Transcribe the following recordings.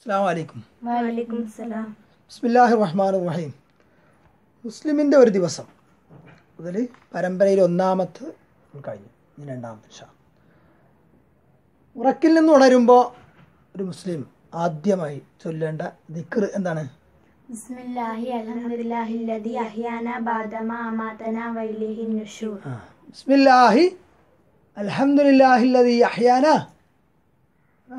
അസ്സാം വലൈക്കും വലൈക്കും സലാം ബിസ്മില്ലാഹി റഹ്മാൻ റഹീം മുസ്ലിമിൻ്റെ ഒരു ദിവസം മുതൽ പരമ്പരയിൽ ഒന്നാമത്തെ കഴിഞ്ഞു ഇനി രണ്ടാമത്തെ ഷാ ഉറക്കിൽ നിന്ന് ഉണരുമ്പോൾ ഒരു മുസ്ലിം ആദ്യമായി ചൊല്ലേണ്ട ദിക്ർ എന്താണ് ബിസ്മില്ലാഹി അൽഹംദുലില്ലാഹി അല്ലദി അഹ്യാന ബഅദമ അമാതന വഇലൈഹി നുശൂർ ആ ബിസ്മില്ലാഹി അൽഹംദുലില്ലാഹില്ലദീ അഹ്യാന ആ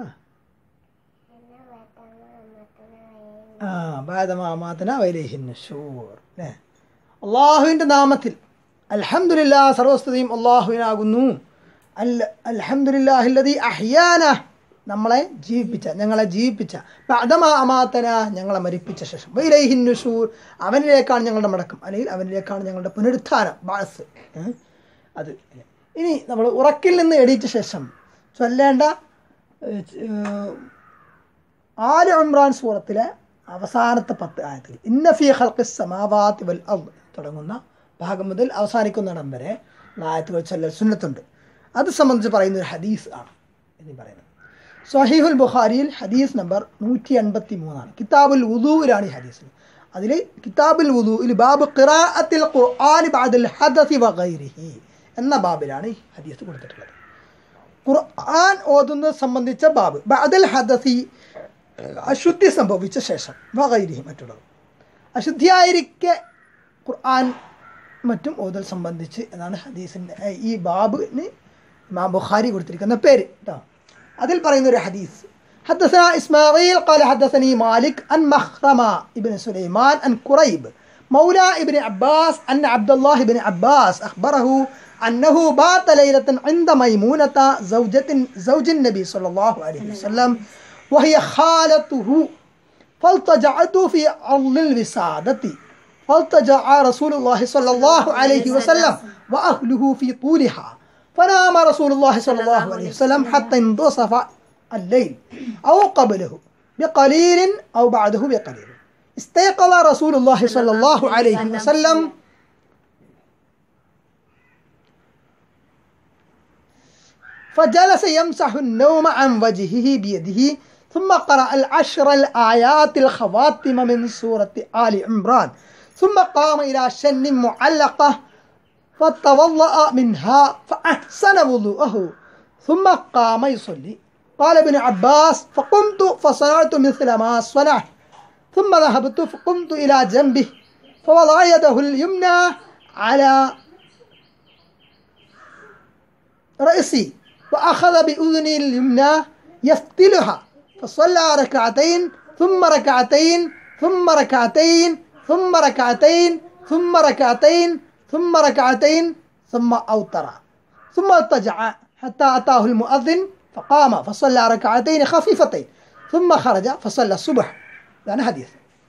ആ ബാദമാമാതന വൈലേഹിൻ ഷൂർ അല്ലേ അള്ളാഹുവിൻ്റെ നാമത്തിൽ അൽഹംദുലില്ലാ സർവസ്തുതിയും അള്ളാഹുവിനാകുന്നു അൽ അൽഹംദുലില്ലാഹില്ലദീ അഹ്യാന നമ്മളെ ജീവിപ്പിച്ച ഞങ്ങളെ ജീവിപ്പിച്ച ബാദമാ അമാതന ഞങ്ങളെ മരിപ്പിച്ച ശേഷം വൈലേഹിൻ നുഷൂർ അവനിലേക്കാണ് ഞങ്ങളുടെ മടക്കം അല്ലെങ്കിൽ അവനിലേക്കാണ് ഞങ്ങളുടെ പുനരുത്ഥാനം ബാസ് ഏ? അത് ഇനി നമ്മൾ ഉറക്കിൽ നിന്ന് എണീറ്റ ശേഷം ചൊല്ലേണ്ട ഏ, ഏ, ആല് ഇമ്രാൻ സൂറത്തിലെ അവസാനത്തെ പത്ത് ആയത്തിൽ ഇന്ന ഫി ഖൽഖിസ് സമാവാതി വൽ അർദ് തുടങ്ങുന്ന ഭാഗം മുതൽ അവസാനിക്കുന്നിടം വരെ ആയത്തുകൾ ചൊല്ലൽ സുന്നത്തുണ്ട് അത് സംബന്ധിച്ച് പറയുന്ന ഒരു ഹദീസ് ആണ് എന്ന് പറയുന്നത് സഹീഹുൽ ബുഖാരിയിൽ ഹദീസ് നമ്പർ നൂറ്റി എൺപത്തി മൂന്നാണ് കിതാബുൽ വുദൂയിലാണ് ഈ ഹദീസ് അതിൽ കിതാബുൽ വുദൂയിൽ ബാബ് ഖിറാഅത്തിൽ ഖുർആൻ ബഅദൽ ഹദസി വഗൈരിഹി എന്ന ബാബിലാണ് ഈ ഹദീസ് കൊടുത്തിട്ടുള്ളത് ഖുർആൻ ഓതുന്നത് സംബന്ധിച്ച ബാബ് ബഅദൽ ഹദസി അശുദ്ധി സംഭവിച്ച ശേഷം വകൈരിഹി മറ്റുള്ളത് അശുദ്ധിയായിരിക്കെ ഖുർആൻ മറ്റും ഓതൽ സംബന്ധിച്ച് എന്നാണ് ഹദീസിൻ്റെ ഏ, ഈ ബാബിന് ഇമാം ബുഖാരി കൊടുത്തിരിക്കുന്ന പേര് കേട്ടോ അതിൽ പറയുന്ന ഒരു ഹദീസ് حدثنا إسماعيل قال حدثني مالك عن مخرمة ابن سليمان عن كريب مولى ابن عباس أن عبد الله بن عباس أخبره أنه بات ليلة عند ميمونة زوجة زوج النبي صلى الله عليه وسلم وهي خالته فالتجعت في عرض الوسادة فالتجع رسول الله صلى الله عليه وسلم وأهله في طولها فنام رسول الله صلى الله عليه وسلم حتى انتصف الليل أو قبله بقليل أو بعده بقليل استيقظ رسول الله صلى الله عليه وسلم فجلس يمسح النوم عن وجهه بيده ثم قرأ العشر الآيات الخواتم من سورة آل عمران ثم قام إلى شن معلقة فتوضأ منها فأحسن وضوءه ثم قام يصلي قال ابن عباس فقمت فصنعت مثل ما صنع ثم ذهبت فقمت إلى جنبه فوضع يده اليمنى على رأسي وأخذ بأذني اليمنى يفتلها فصلى ركعتين ثم ركعتين ثم ركعتين ثم ركعتين ثم ركعتين ثم ركعتين ثم أوتر ثم اضطجع حتى أتاه المؤذن فقام فصلى ركعتين خفيفتين ثم خرج فصلى الصبح يعني حديث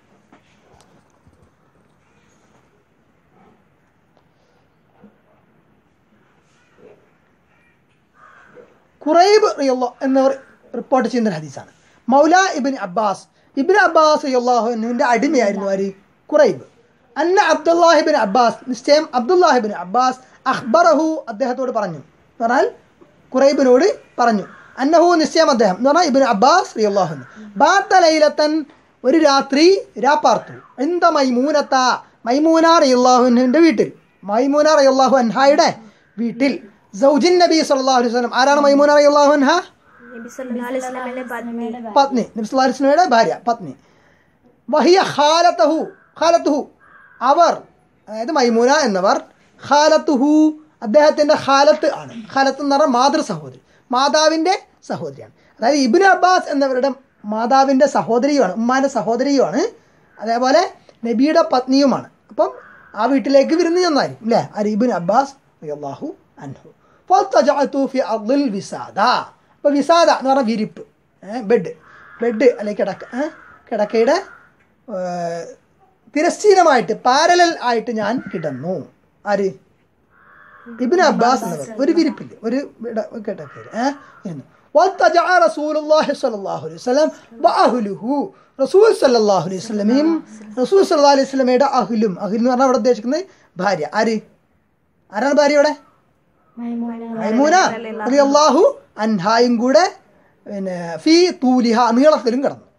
ഖുറൈബ് റളിയല്ലാഹു എന്നവർ റിപ്പോർട്ട് ചെയ്യുന്ന ഒരു ഹദീസാണ് മൗല ഇബിൻ അബ്ബാസ് ഇബിൻ അബ്ബാസ് റളിയല്ലാഹുവിൻ്റെ അടിമയായിരുന്നു ആര് ഖുറൈബ് അന്ന അബ്ദുല്ലാഹിബിൻ അബ്ബാസ് നിശ്ചയം അബ്ദുല്ലാഹിബിൻ അബ്ബാസ് അഖ്ബറഹു അദ്ദേഹത്തോട് പറഞ്ഞു എന്ന് പറഞ്ഞാൽ ഖുറൈബിനോട് പറഞ്ഞു അന്നഹു നിശ്ചയം അദ്ദേഹം എന്ന് പറഞ്ഞാൽ ഇബിൻ അബ്ബാസ് റളിയല്ലാഹു ബാത്ത ലൈലത്തൻ ഒരു രാത്രി രാപ്പാർത്തു എന്ത മൈമൂനത്ത മൈമൂന റളിയല്ലാഹുവിൻ്റെ വീട്ടിൽ മൈമൂന റളിയല്ലാഹു അൻഹായുടെ വീട്ടിൽ സൗജിൻ നബി സല്ലല്ലാഹു അലൈഹി വസല്ലം ആരാണ് മൈമൂന റളിയല്ലാഹു അൻഹ നബി സല്ലല്ലാഹു അലൈഹി വസല്ലമയുടെ പത്നി പത്നി നബി സല്ലല്ലാഹു അലൈഹി വസല്ലമയുടെ ഭാര്യ പത്നി വഹിയ ഖാലത്തഹു ഖാലത്തുഹു അവർ അതായത് മൈമൂന എന്നവർ ഖാലത്തുഹു അദ്ദേഹത്തിൻ്റെ ഖാലത്ത് ആണ് ഖാലത്ത് എന്ന് പറഞ്ഞാൽ മാതൃ സഹോദരി മാതാവിൻ്റെ സഹോദരിയാണ് അതായത് ഇബിൻ അബ്ബാസ് എന്നവരുടെ മാതാവിൻ്റെ സഹോദരിയുമാണ് ഉമ്മാൻ്റെ സഹോദരിയുമാണ് അതേപോലെ നബിയുടെ പത്നിയുമാണ് അപ്പം ആ വീട്ടിലേക്ക് വിരുന്ന് ചെന്നായിരിക്കും അല്ലേ ആര് ഇബിൻ അബ്ബാസ് റളിയല്ലാഹു അൻഹു ഫൽതജഅതു ഫി അർദിൽ വിസാദ അപ്പോൾ വിസാദ എന്ന് പറഞ്ഞാൽ വിരിപ്പ് ഏ, ബെഡ് ബെഡ് അല്ലെങ്കിൽ കിടക്ക ഏ, കിടക്കയുടെ ഏ, തിരശ്ചീനമായിട്ട് പാരലൽ ആയിട്ട് ഞാൻ കിടന്നു ആര് ഇബിൻ അബ്ബാസ് എന്നവർ ഒരു വിരിപ്പില്ല ഒരു ഇട- കിടക്കയിൽ ഏ, ഇരുന്നു വൽതജഅ റസൂലുള്ളാഹി സ്വല്ലല്ലാഹു അലൈഹി വസല്ലം വഅഹ്ലുഹു റസൂൽ സല്ലല്ലാഹു അലൈഹി വസല്ലമയും റസൂൽ സല്ലല്ലാഹു അലൈഹി വസല്ലമയുടെ അഹ്ലും അഹ്ൽ എന്ന് പറഞ്ഞാൽ അവിടെ ഉദ്ദേശിക്കുന്നത് ഭാര്യ ആര് ആരാണ് ഭാര്യ അവിടെ മൈമൂന റളിയല്ലാഹു അൻഹായും കൂടെ പിന്നെ ഫി തൂലിഹ നീളത്തിലും കിടന്നു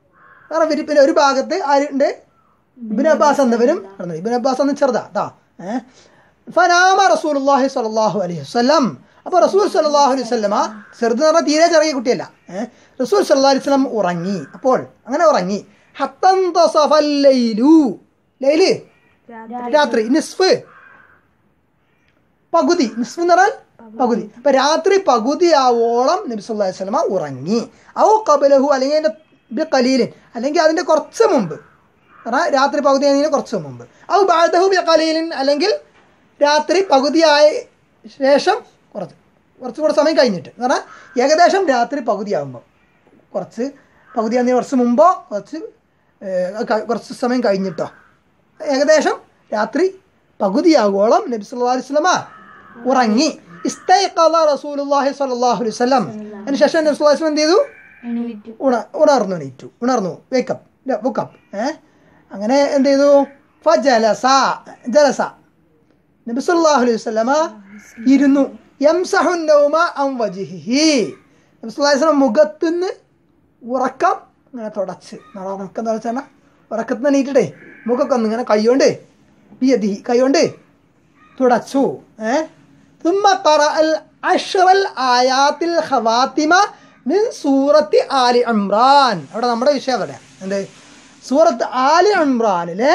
വേറെ ഇവര് പിന്നെ ഒരു ഭാഗത്ത് ആരുണ്ട് ഇബിൻ അബ്ബാസ് എന്നവരും നടന്നു ഇബിൻ അബ്ബാസ് എന്ന് ചെറുതാ കേട്ടോ ഏഹ് ഫനാമ റസൂലുള്ളാഹി സ്വല്ലല്ലാഹു അലൈഹി വസല്ലം അപ്പോൾ റസൂൽ സല്ലല്ലാഹു അലൈഹി വസല്ലമ ചെറുത് എന്ന് പറഞ്ഞാൽ തീരെ ചെറിയ കുട്ടിയല്ല ഏഹ് റസൂൽ സല്ലല്ലാഹു അലൈഹി വസല്ലം ഉറങ്ങി അപ്പോൾ അങ്ങനെ ഉറങ്ങി ഹത്തൻ തസഫൽ ലൈലു ലൈല് രാത്രി നിസ്ഫ് പകുതി നിസ്ഫ് എന്ന് പറഞ്ഞാൽ പകുതി അപ്പൊ രാത്രി പകുതിയാവോളം നബി സല്ലല്ലാഹു അലൈഹി വസല്ലമ ഉറങ്ങി ഔ ഖബലഹു അല്ലെങ്കിൽ അതിന്റെ ബി ഖലീലിൻ അല്ലെങ്കിൽ അതിന്റെ കുറച്ച് മുമ്പ് പറഞ്ഞാൽ രാത്രി പകുതി ആയതിന് കുറച്ച് മുമ്പ് ഔ ബാദഹു ബി ഖലീലിൻ അല്ലെങ്കിൽ രാത്രി പകുതിയായ ശേഷം കുറച്ച് കുറച്ച് കൂടെ സമയം കഴിഞ്ഞിട്ട് എന്ന് പറഞ്ഞാൽ ഏകദേശം രാത്രി പകുതിയാകുമ്പോൾ കുറച്ച് പകുതിയാകുന്നതിന് കുറച്ച് മുമ്പോ കുറച്ച് ഏഹ്, ക- കുറച്ച് സമയം കഴിഞ്ഞിട്ടോ ഏകദേശം രാത്രി പകുതിയാകോളം നബി സല്ലല്ലാഹു അലൈഹി വസല്ലമ ഉറങ്ങി ഇസ്തൈഖള റസൂലുള്ളാഹി സ്വല്ലല്ലാഹു അലൈഹി വസല്ലം അതിന് ശേഷം നബി സല്ലല്ലാഹു അലൈഹി വസല്ലം എന്ത് ചെയ്തു എണീറ്റു ഉണ ഉണർന്നു എണീറ്റു ഉണർന്നു വേക്കപ്പ് ബുക്കപ്പ് ഏ അങ്ങനെ എന്ത് ചെയ്തു ഫജലസ ജലസ നബി സല്ലല്ലാഹു അലൈഹി വസല്ലമ ഇരുന്നു യംസഹു നൗമ അൻ വജ്ഹിഹി നബി സല്ലല്ലാഹു അലൈഹി വസല്ലം മുഖത്തുനിന്ന് ഉറക്കം ഇങ്ങനെ തുടച്ച് നാളെ ഉറക്കം തുടച്ചാൽ ഉറക്കത്തിൽ നിന്ന് എണീറ്റിട്ടേ മുഖമൊക്കെ ഒന്ന് ഇങ്ങനെ കൈകൊണ്ട് ബിയതി കൈകൊണ്ട് തുടച്ചു ഏ ثم قرأ العشر الآيات الخواتمة من സൂറത്ത് ആലി ഇമ്രാൻ അവിടെ നമ്മുടെ വിഷയം അവിടെ എന്ത് സൂറത്ത് ആലി ഇമ്രാനിലെ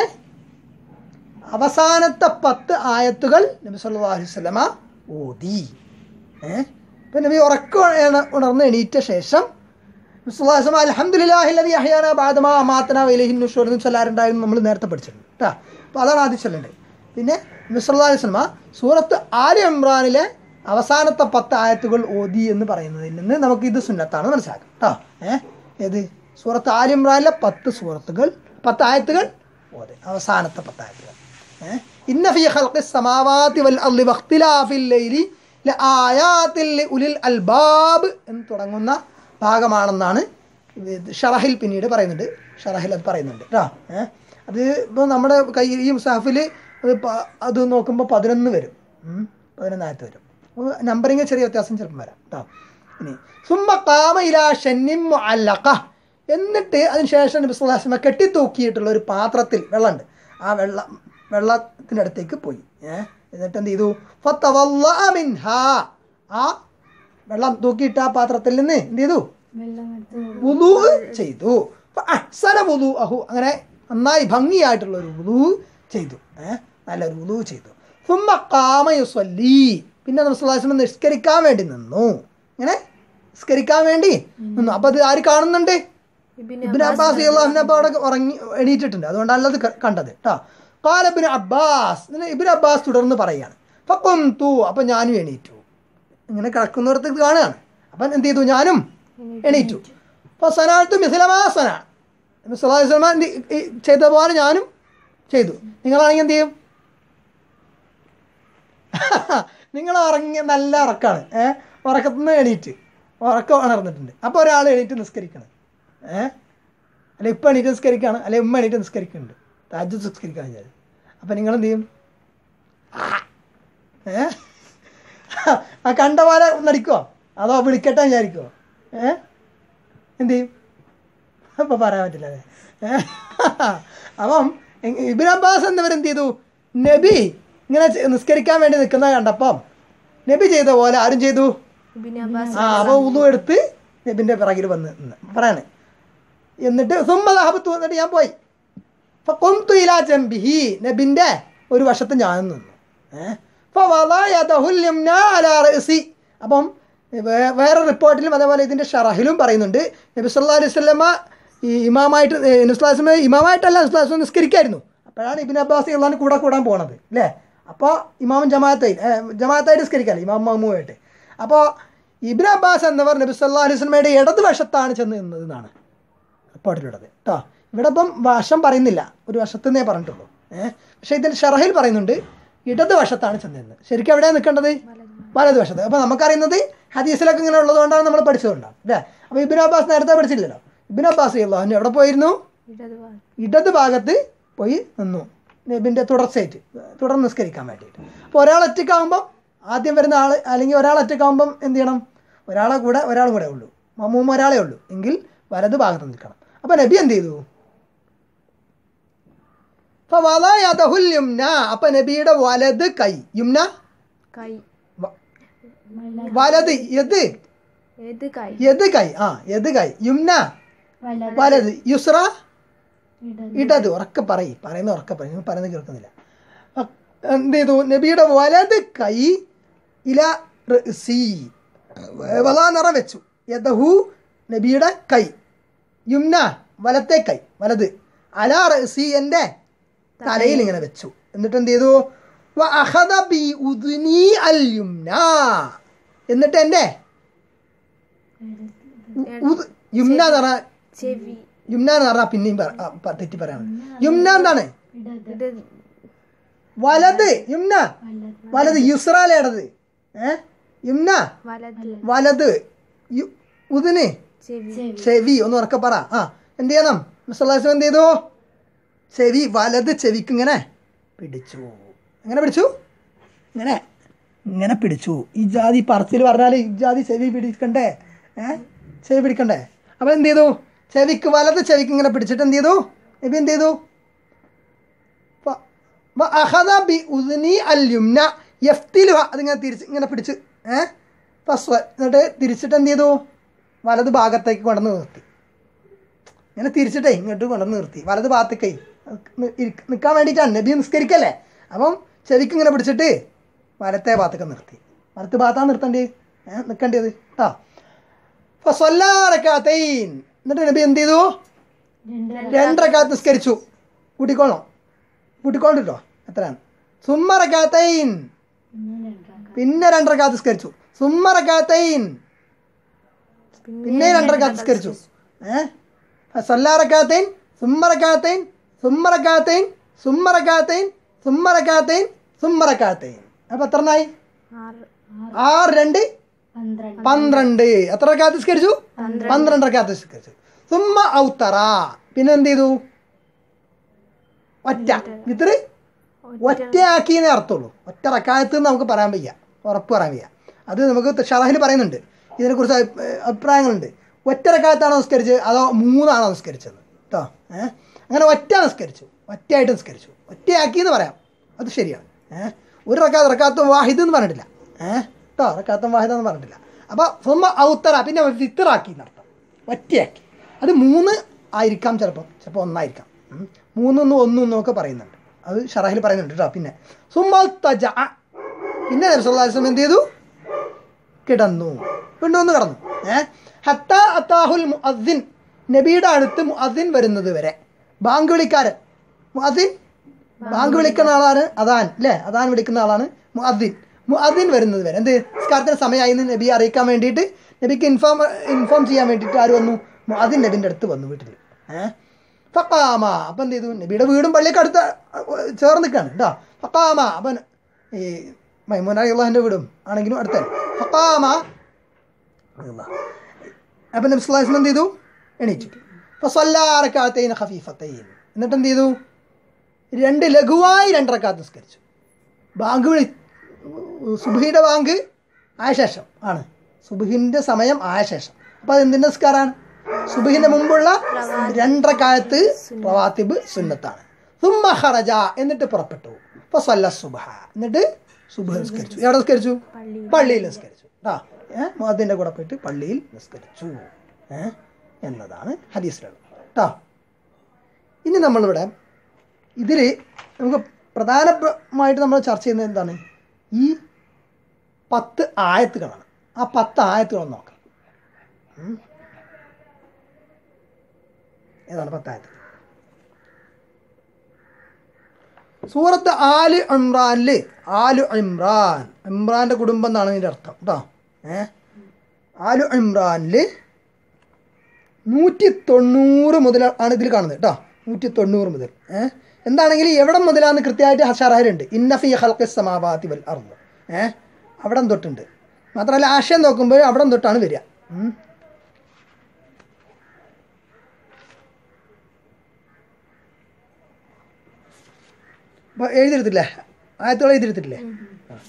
അവസാനത്തെ പത്ത് ആയത്തുകൾ നബി സല്ലല്ലാഹു അലൈഹി വസല്ലമ ഓതി ഏഹ് ഇപ്പം നബി ഉറക്കം ഉണ- ഉണർന്ന് എണീറ്റ ശേഷം അലഹമുല്ലാഹില്ലതി അഹ്യാന ബാദമാ അമാത്തന വൈലഹിൻ നുഷൂർ എന്ന് ചൊല്ലാറുണ്ടായിരുന്നു നമ്മൾ നേരത്തെ പഠിച്ചിട്ടുണ്ട് കേട്ടോ അപ്പോൾ അതാണ് ആദ്യം ചൊല്ലേണ്ടത് പിന്നെ നബിസ്വല്ലാ വസ്ലമ സൂറത്ത് ആലി ഇമ്രാനിലെ അവസാനത്തെ പത്ത് ആയത്തുകൾ ഓതി എന്ന് പറയുന്നതിൽ നിന്ന് നമുക്ക് ഇത് സുന്നത്താണ് മനസ്സിലാക്കാം കേട്ടോ ഏഹ് ഏത് സൂറത്ത് ആലി ഇമ്രാനിലെ പത്ത് സൂറത്തുകൾ പത്ത് ആയത്തുകൾ ഓതി അവസാനത്തെ പത്ത് ആയത്തുകൾ ഏഹ് ഇന്ന ഫീ ഖൽഖി സമാവാതി വൽ അർളി വഖ്തിലാഫിൽ ലൈലി ലആയാത്തിൽ ഉലിൽ അൽബാബ് എന്ന് തുടങ്ങുന്ന ഭാഗമാണെന്നാണ് ഇത് ഷറഹിൽ പിന്നീട് പറയുന്നുണ്ട് ഷറഹിൽ അത് പറയുന്നുണ്ട് കേട്ടോ ഏഹ് അത് ഇപ്പോൾ നമ്മുടെ കൈ ഈ മുസാഫിൽ അത് പ- അത് നോക്കുമ്പോൾ പതിനൊന്ന് വരും ഉം. പതിനൊന്നായിരത്ത് വരും നമ്പറിങ് ചെറിയ വ്യത്യാസം ചിലപ്പം വരാം കേട്ടോ ഇനി സുമ്മ കാമ ഇലാ ഷന്നിം മുഅല്ലഖ എന്നിട്ട് അതിന് ശേഷം നബി സല്ലല്ലാഹു അലൈഹി വസല്ലം കെട്ടിത്തൂക്കിയിട്ടുള്ള ഒരു പാത്രത്തിൽ വെള്ളമുണ്ട് ആ വെള്ളം വെള്ളത്തിൻ്റെ അടുത്തേക്ക് പോയി ഏഹ് എന്നിട്ട് എന്ത് ചെയ്തു ഫത്തവല്ലഅ മിൻഹാ ആ വെള്ളം തൂക്കിയിട്ട ആ പാത്രത്തിൽ നിന്ന് എന്ത് ചെയ്തു വെള്ളം എടുത്ത് വുളു ചെയ്തു അഹ്സന വുളു അഹു അങ്ങനെ നന്നായി ഭംഗിയായിട്ടുള്ള ഒരു വുളു ചെയ്തു ഏഹ് നല്ലൊരു വുളു ചെയ്തു സുമ്മ ഖാമ യുസല്ലി പിന്നെ നബിസ്വല്ലാസ്ലം നിസ്കരിക്കാൻ വേണ്ടി നിന്നു ഇങ്ങനെ നിസ്കരിക്കാൻ വേണ്ടി നിന്നു അപ്പൊ അത് ആര് കാണുന്നുണ്ട് ഇബിൻ അബ്ബാസ് അള്ളാഹിനെ അപ്പോൾ അവിടെ ഉറങ്ങി എണീറ്റിട്ടുണ്ട് അതുകൊണ്ടാണല്ലോ അത് ക- കണ്ടത് കേട്ടോ കാലബിൻ അബ്ബാസ് ഇതിന് ഇബിൻ അബ്ബാസ് തുടർന്ന് പറയുകയാണ് ഫക്കും തൂ അപ്പം ഞാനും എണീറ്റു ഇങ്ങനെ കിടക്കുന്നിടത്ത് ഇത് കാണുകയാണ് അപ്പം എന്ത് ചെയ്തു ഞാനും എണീറ്റു അപ്പോൾ സനാത്ത് മിസിലമാസന മിസ്ലാസ്ലമ ചെയ്ത പോലെ ഞാനും ചെയ്തു നിങ്ങളാണെങ്കിൽ എന്ത് ചെയ്യും നിങ്ങൾ ഉറങ്ങിയ നല്ല ഉറക്കമാണ് ഏഹ് ഉറക്കത്തിൽ നിന്ന് എണീറ്റ് ഉറക്കം ഉണർന്നിട്ടുണ്ട് അപ്പോൾ ഒരാൾ എണീറ്റ് നിസ്കരിക്കണം ഏഹ് അല്ല ഇപ്പം എണീറ്റ് നിസ്കരിക്കുകയാണ് അല്ലെ ഉമ്മ എണീറ്റ് നിസ്കരിക്കുന്നുണ്ട് താജ് നിസ്കരിക്കാൻ ഞാൻ അപ്പം നിങ്ങൾ എന്ത് ചെയ്യും ഏ ആ കണ്ട പോലെ നടിക്കുമോ അതോ വിളിക്കട്ടെ വിചാരിക്കുമോ ഏ എന്ത് ചെയ്യും അപ്പം പറയാൻ പറ്റില്ല അല്ലേ ഏ? അപ്പം ഇ- ഇബിൻ അബ്ബാസ് എന്നിവരെന്ത് ചെയ്തു നബി ഇങ്ങനെ ചെ- നിസ്കരിക്കാൻ വേണ്ടി നിൽക്കുന്നത് കണ്ടപ്പം നബി ചെയ്ത പോലെ ആരും ചെയ്തു ഇബിൻ അബ്ബാസ് ആ അപ്പോൾ ഉതു എടുത്ത് നബിൻ്റെ പിറകിൽ വന്ന് നിന്ന് പറയാണ് എന്നിട്ട് സുമ്മദാഹബത്ത് വന്നിട്ട് ഞാൻ പോയി ഫഖുംതു ഇലാ ജംബിഹി നബിൻ്റെ ഒരു വശത്ത് ഞാൻ നിന്നു ഏഹ് ഫവളഅ യദഹുൽ യംനാ അലാ റഅസി അപ്പം വേ- വേറെ റിപ്പോർട്ടിലും അതേപോലെ ഇതിൻ്റെ ഷറഹിലും പറയുന്നുണ്ട് നബി സല്ലല്ലാഹു അലൈഹി വസല്ലമ ഈ ഇമാമായിട്ട് ഏ, നബി സല്ലല്ലാഹു അലൈഹി വസല്ലമ ഇമാമായിട്ടല്ല നബി സല്ലല്ലാഹു അലൈഹി വസല്ലം നിസ്കരിക്കായിരുന്നു അപ്പോഴാണ് ഇബിൻ അബ്ബാസ് അള്ളഹാൻ കൂടെ കൂടാൻ പോണത് അല്ലേ അപ്പോൾ ഇമാമും ജമാഅത്തായി ഏ, ജമാഅത്തായിട്ട് നിസ്കരിക്കാല്ലേ ഇമാം മാമുമായിട്ട് അപ്പോൾ ഇബിൻ അബ്ബാസ് എന്നവർ നബി സല്ലല്ലാഹു അലൈഹി വസല്ലമയുടെ ഇടതുവശത്താണ് ചെന്ന് നിന്നത് എന്നാണ് റിപ്പോർട്ടിലുള്ളത് കേട്ടോ ഇവിടെ ഇപ്പം വശം പറയുന്നില്ല ഒരു വശത്തുനിന്നേ പറഞ്ഞിട്ടുള്ളൂ ഏഹ് പക്ഷേ ഇതിൽ ഷറഹിൽ പറയുന്നുണ്ട് ഇടത് വശത്താണ് ചെന്നിരുന്നത് ശരിക്കും എവിടെയാണ് നിൽക്കേണ്ടത് വലത് വശത്ത് അപ്പോൾ നമുക്കറിയുന്നത് ഹദീസിലൊക്കെ ഇങ്ങനെ ഉള്ളതുകൊണ്ടാണ് നമ്മൾ പഠിച്ചതുകൊണ്ടാണ് അല്ലേ അപ്പോൾ ഇബിൻ അബ്ബാസ് നേരത്തെ പഠിച്ചില്ലല്ലോ ഇബിൻ അബ്ബാസ് അള്ളാഹു എവിടെ പോയിരുന്നു ഇടതുഭാഗം ഇടത് ഭാഗത്ത് പോയി നിന്നു നബിൻ്റെ തുടർച്ചയായിട്ട് തുടർന്ന് നിസ്കരിക്കാൻ വേണ്ടിയിട്ട് അപ്പോൾ ഒരാൾ ഒറ്റയ്ക്കാവുമ്പം ആദ്യം വരുന്ന ആൾ അല്ലെങ്കിൽ ഒരാൾ ഒറ്റയ്ക്കാവുമ്പം എന്ത് ചെയ്യണം ഒരാളെ കൂടെ ഒരാൾ കൂടെ ഉള്ളൂ മമ്മൂമ്മ ഒരാളേ ഉള്ളൂ എങ്കിൽ വലത് ഭാഗത്ത് നിൽക്കണം അപ്പൊ നബി എന്ത് ചെയ്തു ഫവള യദഹുൽ യുംന അപ്പൊ നബിയുടെ വലത് കൈ യുംന കൈ വ- വലത് യത് ഏത് കൈ യത് കൈ ആ യത് കൈ യുംന വലത് യുസ്ര ഇടത് ഉറക്കെ പറയും പറയുന്ന ഉറക്കെ പറയും നിങ്ങൾ പറയുന്നത് കേൾക്കുന്നില്ല അ- എന്ത് ചെയ്തു നബിയുടെ വലത് കൈ ഇല സി വലാ നിറം വെച്ചു യദഹു നബിയുടെ കൈ യുംന വലത്തെ കൈ വലത് അല സി എൻ്റെ തലയിൽ ഇങ്ങനെ വെച്ചു എന്നിട്ട് എന്ത് ചെയ്തു വ അഖദ ബി ഉദ്നി അൽ യുംന എന്നിട്ട് എൻ്റെ ഉ- ഉദ്- യുംന എന്ന് പറഞ്ഞാൽ ചെവി യുംന എന്ന് പറഞ്ഞാൽ പിന്നെയും പറ- ആ, പ- തെറ്റി പറയാണ് യുംന എന്താണ് ഇത് വലത് യുംന വലത് യുസ്രാലെ ഇടത് ഏ യുംന വലത് വലത് യു- ഉദിന് ചെവി ചെവി ഒന്ന് ഉറക്കെ പറ ആ എന്ത് ചെയ്യണം മുസ്ലാസ് എന്ത് ചെയ്തു ചെവി വലത് ചെവിക്ക് ഇങ്ങനെ പിടിച്ചു എങ്ങനെ പിടിച്ചു ഇങ്ങനെ ഇങ്ങനെ പിടിച്ചു ഈ ജാതി പറച്ചിൽ പറഞ്ഞാൽ ഈ ജാതി ചെവി പിടിക്കണ്ടേ ഏ ചെവി പിടിക്കണ്ടേ അപ്പോൾ എന്ത് ചെയ്തു ചെവിക്ക് വലത് ചെവിക്ക് ഇങ്ങനെ പിടിച്ചിട്ട് എന്ത് ചെയ്തു നബി എന്ത് ചെയ്തു ഫ- വ അഖദ ബി ഉദ്നി അൽ യുംന യഫ്തിലുഹ അതിങ്ങനെ തിരിച്ച് ഇങ്ങനെ പിടിച്ച് ഏ ഫസ്വ എന്നിട്ട് തിരിച്ചിട്ട് എന്ത് ചെയ്തു വലത് ഭാഗത്തേക്ക് കൊണ്ടുവന്ന് നിർത്തി ഇങ്ങനെ തിരിച്ചിട്ടേ ഇങ്ങോട്ട് കൊണ്ടുവന്ന് നിർത്തി വലത് ഭാഗത്തേക്കേ നിൽക്കാൻ വേണ്ടിയിട്ടാണ് നബി നിസ്കരിക്കല്ലേ അപ്പം ചെവിക്ക് ഇങ്ങനെ പിടിച്ചിട്ട് വലത്തെ ഭാഗത്തേക്ക് നിർത്തി വലത്ത് ഭാഗത്താണ് നിർത്തേണ്ടത് ഏഹ് നിൽക്കേണ്ടത് കേട്ടോ ഫസ്വല്ലാറക്കാത്തൈൻ എന്നിട്ട് നബി എന്ത് ചെയ്തു രണ്ടരക്കാത്ത് നിസ്കരിച്ചു കൂട്ടിക്കോളണം കൂട്ടിക്കോളണം കേട്ടോ എത്രയാണ് സുമ്മറക്കാത്തൈൻ പിന്നെ രണ്ടരക്കാത്ത് നിസ്കരിച്ചു സുമ്മറക്കാത്തൈൻ പിന്നെ രണ്ടരക്കാത്ത് നിസ്കരിച്ചു ഏഹ് സല്ലാറക്കാത്തൈൻ സുമ്മറക്കാത്തൈൻ സുമ്മറക്കാത്തൈൻ സുമ്മറക്കാത്തൈൻ സുമ്മറക്കാത്തൈൻ സുമ്മറക്കാത്തൈൻ അപ്പൊ എത്ര എണ്ണായി ആറ് ആറ് രണ്ട് പന്ത്രണ്ട് എത്ര റക്കാത്ത് നിസ്കരിച്ചു പന്ത്രണ്ട് റക്കാത്ത് നിസ്കരിച്ചു സുമ്മ ഔത്തറ പിന്നെ എന്ത് ചെയ്തു ഒറ്റ ഇത്ര ഒറ്റയാക്കി എന്നേ അർത്ഥമുള്ളൂ ഒറ്റ റക്കായത്ത് എന്ന് നമുക്ക് പറയാൻ വയ്യ ഉറപ്പ് പറയാൻ വയ്യ അത് നമുക്ക് ഷറഹിൽ പറയുന്നുണ്ട് ഇതിനെക്കുറിച്ച് അഭി- അഭിപ്രായങ്ങളുണ്ട് ഒറ്റ റക്കായത്താണോ നിസ്കരിച്ചത് അതോ മൂന്നാണോ നിസ്കരിച്ചത് കേട്ടോ ഏഹ് അങ്ങനെ ഒറ്റ നിസ്കരിച്ചു ഒറ്റയായിട്ട് നിസ്കരിച്ചു ഒറ്റയാക്കി എന്ന് പറയാം അത് ശരിയാണ് ഏഹ് ഒരു റക്കാത്ത് റക്കാത്തും വാഹിദ് എന്ന് പറഞ്ഞിട്ടില്ല ഏഹ് കേട്ടോ റക്കാത്തും വാഹിദ് എന്ന് പറഞ്ഞിട്ടില്ല അപ്പോൾ സുമ ഔത്തറ പിന്നെ വിത്തറാക്കി എന്നർത്ഥം ഒറ്റയാക്കി അത് മൂന്ന് ആയിരിക്കാം ചിലപ്പോൾ ചിലപ്പോൾ ഒന്നായിരിക്കാം ഉം. മൂന്നൊന്നും ഒന്നും ഒക്കെ പറയുന്നുണ്ട് അത് ഷറാഹിൽ പറയുന്നുണ്ട് കേട്ടോ പിന്നെ സുമ തജ പിന്നെ നബിസ്വല്ലാസ്ലം എന്ത് ചെയ്തു കിടന്നു വീണ്ടും ഒന്ന് കിടന്നു ഏഹ് ഹത്ത അത്താഹുൽ മുഅദ്ദിൻ നബിയുടെ അടുത്ത് മുഅദ്ദിൻ വരുന്നത് വരെ ബാങ്ക് വിളിക്കാരൻ മുഅദ്ദിൻ ബാങ്ക് വിളിക്കുന്ന ആളാണ് അതാൻ അല്ലേ അതാൻ വിളിക്കുന്ന ആളാണ് മുഅദ്ദിൻ മുഅദ്ദിൻ വരുന്നത് വരെ എന്ത് നിസ്കാരത്തിന് സമയമായി എന്ന് നബിയെ അറിയിക്കാൻ വേണ്ടിയിട്ട് നബിക്ക് ഇൻഫോം ഇൻഫോം ചെയ്യാൻ വേണ്ടിയിട്ട് ആര് വന്നു മുഅദ്ദിൻ നബിൻ്റെ അടുത്ത് വന്നു വീട്ടിൽ ഏഹ് ഫക്കാമ അപ്പം എന്ത് ചെയ്തു നബിയുടെ വീടും പള്ളിയൊക്കെ അടുത്ത് ചേർന്ന് നിൽക്കുകയാണ് കേട്ടോ ഫക്കാമ അപ്പം ഈ മൈമൂന അള്ളാഹിൻ്റെ വീടും ആണെങ്കിലും അടുത്ത ഫക്കാമ അപ്പം നബി സ്വലാസ്ലം എന്ത് ചെയ്തു എണീച്ചു അപ്പോൾ സല്ലാറക്കാത്തൈൻ ഹഫീഫത്തൈൻ എന്നിട്ട് എന്ത് ചെയ്തു രണ്ട് ലഘുവായി രണ്ടരക്കാത്ത് നിസ്കരിച്ചു ബാങ്ക് വിളി സുബഹിയുടെ ബാങ്ക് ആയ ശേഷം ആണ് സുബഹിൻ്റെ സമയം ആയ ശേഷം അപ്പോൾ അത് എന്തിൻ്റെ നിസ്കാരമാണ് സുബഹിൻ്റെ മുമ്പുള്ള രണ്ടരക്കാലത്ത് റവാത്തിബ് സുന്നത്താണ് സുമ്മ ഹറജ എന്നിട്ട് പുറപ്പെട്ടു അപ്പോൾ സല്ല സുബഹ എന്നിട്ട് സുബഹ നിസ്കരിച്ചു എവിടെ നിസ്കരിച്ചു പള്ളിയിൽ നിസ്കരിച്ചു ആ ഏഹ് മുഹദ്ദിൻ്റെ കൂടെ പോയിട്ട് പള്ളിയിൽ നിസ്കരിച്ചു ഏഹ് എന്നതാണ് ഹദീസിലുള്ളത് കേട്ടോ ഇനി നമ്മളിവിടെ ഇതിൽ നമുക്ക് പ്രധാനമായിട്ട് നമ്മൾ ചർച്ച ചെയ്യുന്നത് എന്താണ് ഈ പത്ത് ആയത്തുകളാണ് ആ പത്ത് ആയത്തുകൾ നോക്കാം ഉം. ഏതാണ് പത്ത് ആയത്ത് സൂറത്ത് ആല് ഇമ്രാനില് ആലു ഇമ്രാൻ ഇമ്രാൻ്റെ കുടുംബം എന്നാണ് ഇതിൻ്റെ അർത്ഥം കേട്ടോ ഏ ആലു ഇമ്രാനില് നൂറ്റി തൊണ്ണൂറ് മുതൽ ആണ് ഇതിൽ കാണുന്നത് കേട്ടോ നൂറ്റി തൊണ്ണൂറ് മുതൽ ഏഹ് എന്താണെങ്കിൽ എവിടെ മുതലാന്ന് കൃത്യമായിട്ട് ഹഷാറായിട്ടുണ്ട് ഇന്നഫി ഹൽക്ക് സമാവാതി വൽ അർന്ന് ഏഹ് അവിടം തൊട്ടുണ്ട് മാത്രമല്ല ആശയം നോക്കുമ്പോൾ അവിടം തൊട്ടാണ് വരിക ഉം. അപ്പോൾ എഴുതിയെടുത്തില്ലേ ആയത്തോളം എഴുതിയെടുത്തിട്ടില്ലേ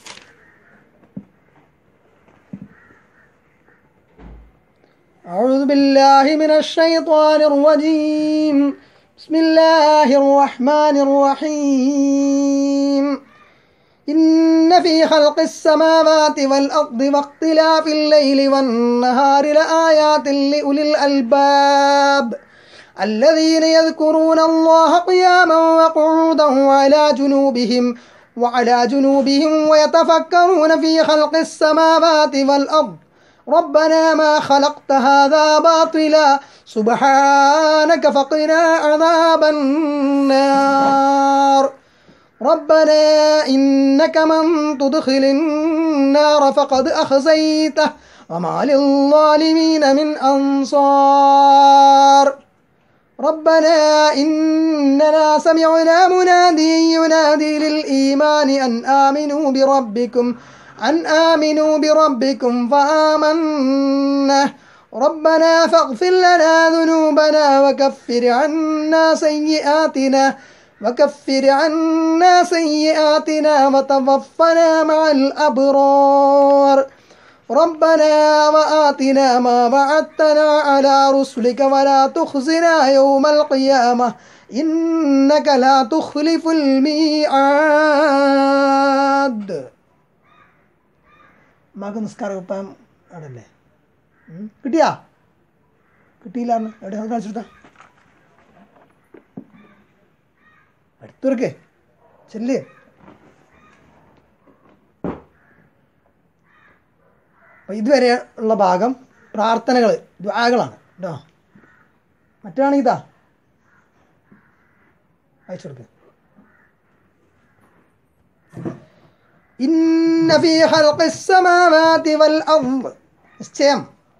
أعوذ بالله من الشيطان الرجيم بسم الله الرحمن الرحيم إن في خلق السماوات والأرض واختلاف الليل والنهار لآيات لأولي الألباب الذين يذكرون الله قياما وقعودا وعلى جنوبهم وعلى جنوبهم ويتفكرون في خلق السماوات والأرض ربنا ما خلقت هذا باطلا سبحانك فقنا عذاب النار ربنا إنك من تدخل النار فقد أخزيته وما للظالمين من أنصار ربنا إننا سمعنا منادي ينادي للإيمان أن آمنوا بربكم أن آمنوا بربكم فآمنا ربنا فاغفر لنا ذنوبنا وكفر عنا سيئاتنا وكفر عنا سيئاتنا وتوفنا مع الأبرار ربنا وآتنا ما وعدتنا على رسلك ولا تخزنا يوم القيامة إنك لا تخلف الميعاد മക നിസ്കാരം ഇപ്പം അവിടെയല്ലേ ഉം. കിട്ടിയാ കിട്ടിയില്ല എവിടെ അത് കാണിച്ചെടുത്താ അടുത്തുറക്കേ ചെല്ലേ അപ്പം ഇതുവരെ ഉള്ള ഭാഗം പ്രാർത്ഥനകൾ ദ്വാകളാണ് കേട്ടോ മറ്റാണെങ്കിൽ ഇതാ അയച്ചു കൊടുക്കുക ഇന്ന ഫീ ഖൽഖിസ് സമാവാതി വൽ അർദ് നിശ്ചയം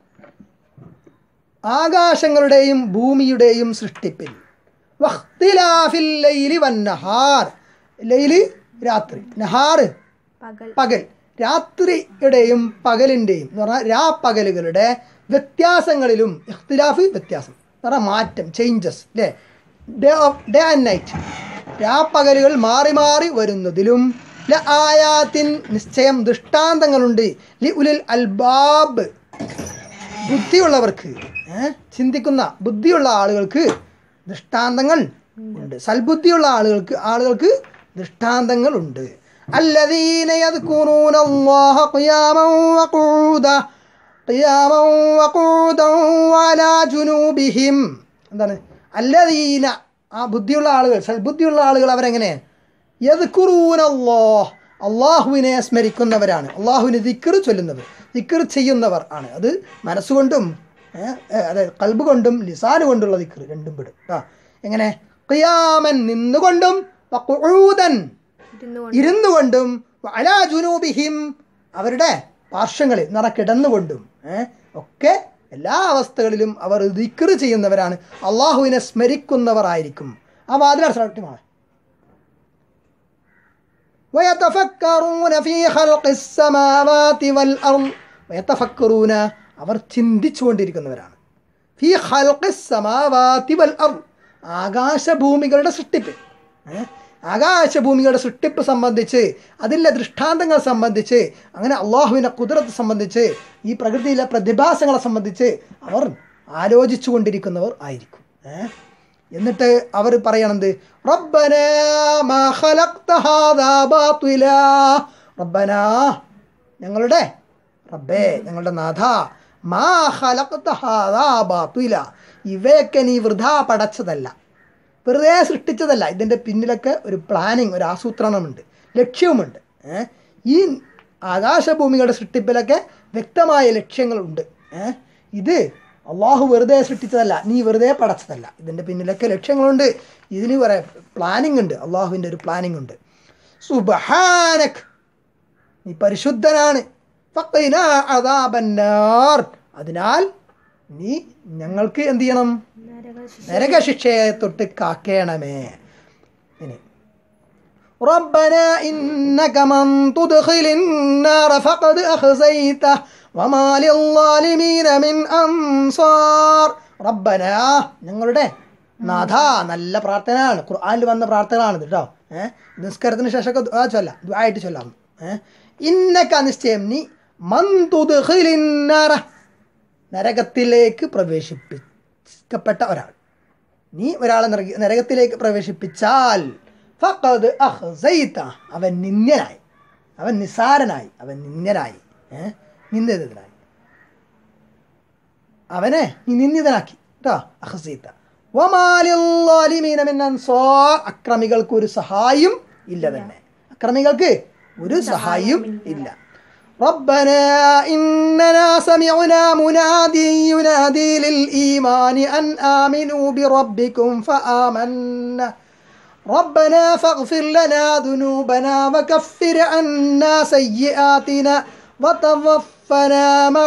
ആകാശങ്ങളുടെയും ഭൂമിയുടെയും സൃഷ്ടിപ്പിൽ വഖ്തിലാഫിൽ ലൈലി വന്നഹാർ ലൈലി രാത്രി നഹാറ് പകൽ പകൽ രാത്രിയുടെയും പകലിൻ്റെയും എന്ന് പറഞ്ഞാൽ രാപ്പകലുകളുടെ വ്യത്യാസങ്ങളിലും ഇഖ്തിലാഫ് വ്യത്യാസം എന്ന് പറഞ്ഞാൽ മാറ്റം ചേഞ്ചസ് അല്ലേ day of day and night രാപ്പകലുകൾ മാറി മാറി വരുന്നതിലും ല ആയാത്തിൻ നിശ്ചയം ദൃഷ്ടാന്തങ്ങളുണ്ട് ലി ഉലിൽ അൽബാബ് ബുദ്ധിയുള്ളവർക്ക് ഏ, ചിന്തിക്കുന്ന ബുദ്ധിയുള്ള ആളുകൾക്ക് ദൃഷ്ടാന്തങ്ങൾ ഉണ്ട് സൽബുദ്ധിയുള്ള ആളുകൾക്ക് ആളുകൾക്ക് ദൃഷ്ടാന്തങ്ങളുണ്ട് الذين يذكرون الله قياما وقعودا قياما وقعودا وعلى جنوبهم എന്താണ് അല്ലദീന ആ ബുദ്ധിയുള്ള ആളുകൾ സൽബുദ്ധിയുള്ള ആളുകൾ അവരെങ്ങനെ യദ്കുറൂനല്ലാഹ് അള്ളാഹുവിനെ സ്മരിക്കുന്നവരാണ് അള്ളാഹുവിന് ദിക്കർ ചൊല്ലുന്നവർ ദിക്കർ ചെയ്യുന്നവർ ആണ് അത് മനസ്സുകൊണ്ടും ഏ, ഏ, അതായത് കൽബ് കൊണ്ടും ലിസാന് കൊണ്ടുള്ള ദിക്കർ രണ്ടും പെടും ആ എങ്ങനെ ഖിയാമൻ നിന്നുകൊണ്ടും വഖുഊദൻ ഇരുന്നുകൊണ്ട് ഇരുന്നു കൊണ്ടും അലാ ജുനൂബിഹിം അവരുടെ പാർശ്വങ്ങളിൽ നിറ കിടന്നുകൊണ്ടും ഏ, ഒക്കെ എല്ലാ അവസ്ഥകളിലും അവർ ദിക്ർ ചെയ്യുന്നവരാണ് അള്ളാഹുവിനെ സ്മരിക്കുന്നവർ ആയിരിക്കും ആ വാതിലാണ് സത്യമാണ് ويتفكرون في خلق السماوات والأرض ويتفكرون അവർ ചിന്തിച്ചുകൊണ്ടിരിക്കുന്നവരാണ് ഫി ഖൽഖി സമാവാതി വൽ അർദ് ആകാശഭൂമികളുടെ സൃഷ്ടിപ്പ് ഏ? ആകാശഭൂമികളുടെ സൃഷ്ടിപ്പ് സംബന്ധിച്ച് അതിലെ ദൃഷ്ടാന്തങ്ങൾ സംബന്ധിച്ച് അങ്ങനെ അള്ളാഹുവിൻ്റെ കുതിരത്ത് സംബന്ധിച്ച് ഈ പ്രകൃതിയിലെ പ്രതിഭാസങ്ങളെ സംബന്ധിച്ച് അവർ ആലോചിച്ചു കൊണ്ടിരിക്കുന്നവർ ആയിരിക്കും ഏ? എന്നിട്ട് അവർ പറയണത് റബ്ബനാ മാ ഖലഖ്ത ഹാദാ ബാത്തിലാ റബ്ബനാ ഞങ്ങളുടെ റബ്ബേ ഞങ്ങളുടെ നാഥ മാ ഖലഖ്ത ഹാദാ ബാത്തില ഇവയൊക്കെ നീ വൃഥാ പടച്ചതല്ല വെറുതെ സൃഷ്ടിച്ചതല്ല ഇതിൻ്റെ പിന്നിലൊക്കെ ഒരു പ്ലാനിങ് ഒരു ആസൂത്രണമുണ്ട് ലക്ഷ്യവുമുണ്ട് ഏ? ഈ ആകാശഭൂമികളുടെ സൃഷ്ടിപ്പിലൊക്കെ വ്യക്തമായ ലക്ഷ്യങ്ങളുണ്ട് ഏ? ഇത് അള്ളാഹു വെറുതെ സൃഷ്ടിച്ചതല്ല നീ വെറുതെ പടച്ചതല്ല ഇതിൻ്റെ പിന്നിലൊക്കെ ലക്ഷ്യങ്ങളുണ്ട് ഇതിന് കുറേ പ്ലാനിങ് ഉണ്ട് അള്ളാഹുവിൻ്റെ ഒരു പ്ലാനിങ് ഉണ്ട് സുബഹാനക് നീ പരിശുദ്ധനാണ് ഫഖിനാ അദാബന്നാർ. അതിനാൽ നീ ഞങ്ങൾക്ക് എന്ത് ചെയ്യണം നരകശിക്ഷ നരകശിക്ഷയെ തൊട്ട് കാക്കേണമേ ഇനി ربنا إنك من تدخل النار فقد أخزيته وما للظالمين من أنصار ربنا ഞങ്ങളുടെ നാഥ നല്ല പ്രാർത്ഥനയാണ് ഖുർആനിൽ വന്ന പ്രാർത്ഥനയാണ് ഇത് കേട്ടോ ഏഹ് നിസ്കാരത്തിന് ശേഷമൊക്കെ ദുആ ചൊല്ലാം ദുആ ആയിട്ട് ചൊല്ലാം ഏഹ് ഇന്നക്ക നിശ്ചയം നീ മൻ തുദ്ഖിലിൻ നാറ നരകത്തിലേക്ക് പ്രവേശിപ്പിക്കപ്പെട്ട ഒരാൾ നീ ഒരാളെ നരക- നരകത്തിലേക്ക് പ്രവേശിപ്പിച്ചാൽ ഫഖദ് അഹ്സൈത അവൻ നിന്ദ്യനായി അവൻ നിസാരനായി അവൻ നിന്ദ്യനായി ഏ നിന്ദിതനായി അവനെ നീ നിന്ദിതനാക്കി കേട്ടോ അഹസീത്ത വമാലിൻ മിൻ അൻസാർ അക്രമികൾക്ക് ഒരു സഹായം ഇല്ല തന്നെ അക്രമികൾക്ക് ഒരു സഹായം ഇല്ല ربنا إننا سمعنا منادي ينادي للإيمان أن آمنوا بربكم فآمنا ربنا فاغفر لنا ذنوبنا وكفر عنا سيئاتنا وتوفنا مع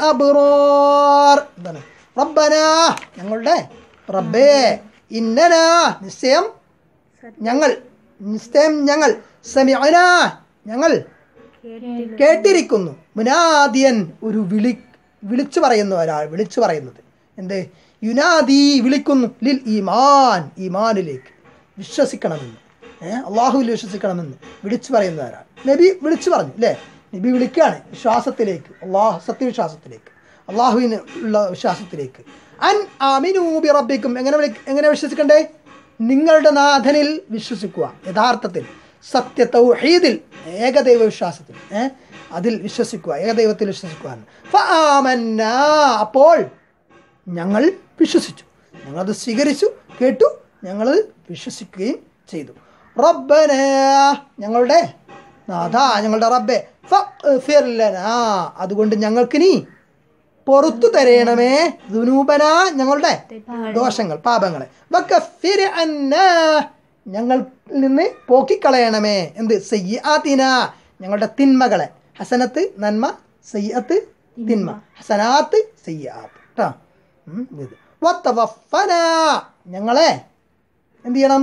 الأبرار എന്താണ്? റബ്ബനാ ഞങ്ങളുടെ റബ്ബേ ഇന്നനാ നിശ്ചയം ഞങ്ങൾ നിശ്ചയം ഞങ്ങൾ സമയന ഞങ്ങൾ കേട്ടിരിക്കുന്നു മുനാദിയൻ ഒരു വിളി വിളിച്ചു പറയുന്ന ഒരാൾ വിളിച്ചു പറയുന്നത് എന്ത് യുനാദി വിളിക്കുന്നു ലിൽ ഈമാൻ ഈമാനിലേക്ക് വിശ്വസിക്കണമെന്ന് ഏഹ് അള്ളാഹുവിൽ വിശ്വസിക്കണമെന്ന് വിളിച്ചു പറയുന്ന ഒരാൾ നബി വിളിച്ചു പറഞ്ഞു അല്ലേ നബി വിളിക്കുകയാണ് വിശ്വാസത്തിലേക്ക് അള്ളാഹു സത്യവിശ്വാസത്തിലേക്ക് അള്ളാഹുവിന് ഉള്ള വിശ്വാസത്തിലേക്ക് അൻ ആമിനൂബി റബ്ബിക്കും എങ്ങനെ വിളി എങ്ങനെ വിശ്വസിക്കണ്ടേ നിങ്ങളുടെ നാഥനിൽ വിശ്വസിക്കുക യഥാർത്ഥത്തിൽ സത്യ തൗഹീദിൽ ഏകദൈവ വിശ്വാസത്തിൽ ഏ? അതിൽ വിശ്വസിക്കുക ഏകദൈവത്തിൽ വിശ്വസിക്കുക ഫആമന്ന. അപ്പോൾ ഞങ്ങൾ വിശ്വസിച്ചു ഞങ്ങളത് സ്വീകരിച്ചു കേട്ടു ഞങ്ങൾ വിശ്വസിക്കുകയും ചെയ്തു റബ്ബന ഞങ്ങളുടെ നാഥ ഞങ്ങളുടെ റബ്ബെ ഫഗ്ഫിർ ലനാ. അതുകൊണ്ട് ഞങ്ങൾക്ക് നീ പുറത്തു തരയണമേ ദുനൂബന ഞങ്ങളുടെ ദോഷങ്ങൾ പാപങ്ങളെ വക്കഫിർ അന്നാ ഞങ്ങൾ നിന്ന് പോക്കിക്കളയണമേ എന്ത് സയ്യാത്തിന ഞങ്ങളുടെ തിന്മകളെ ഹസനത്ത് നന്മ സയ്യത്ത് തിന്മ ഹസനാത്ത് സയ്യാത്ത് കേട്ടോ ഉം, ഇത് വത്തവഫന ഞങ്ങളെ എന്ത് ചെയ്യണം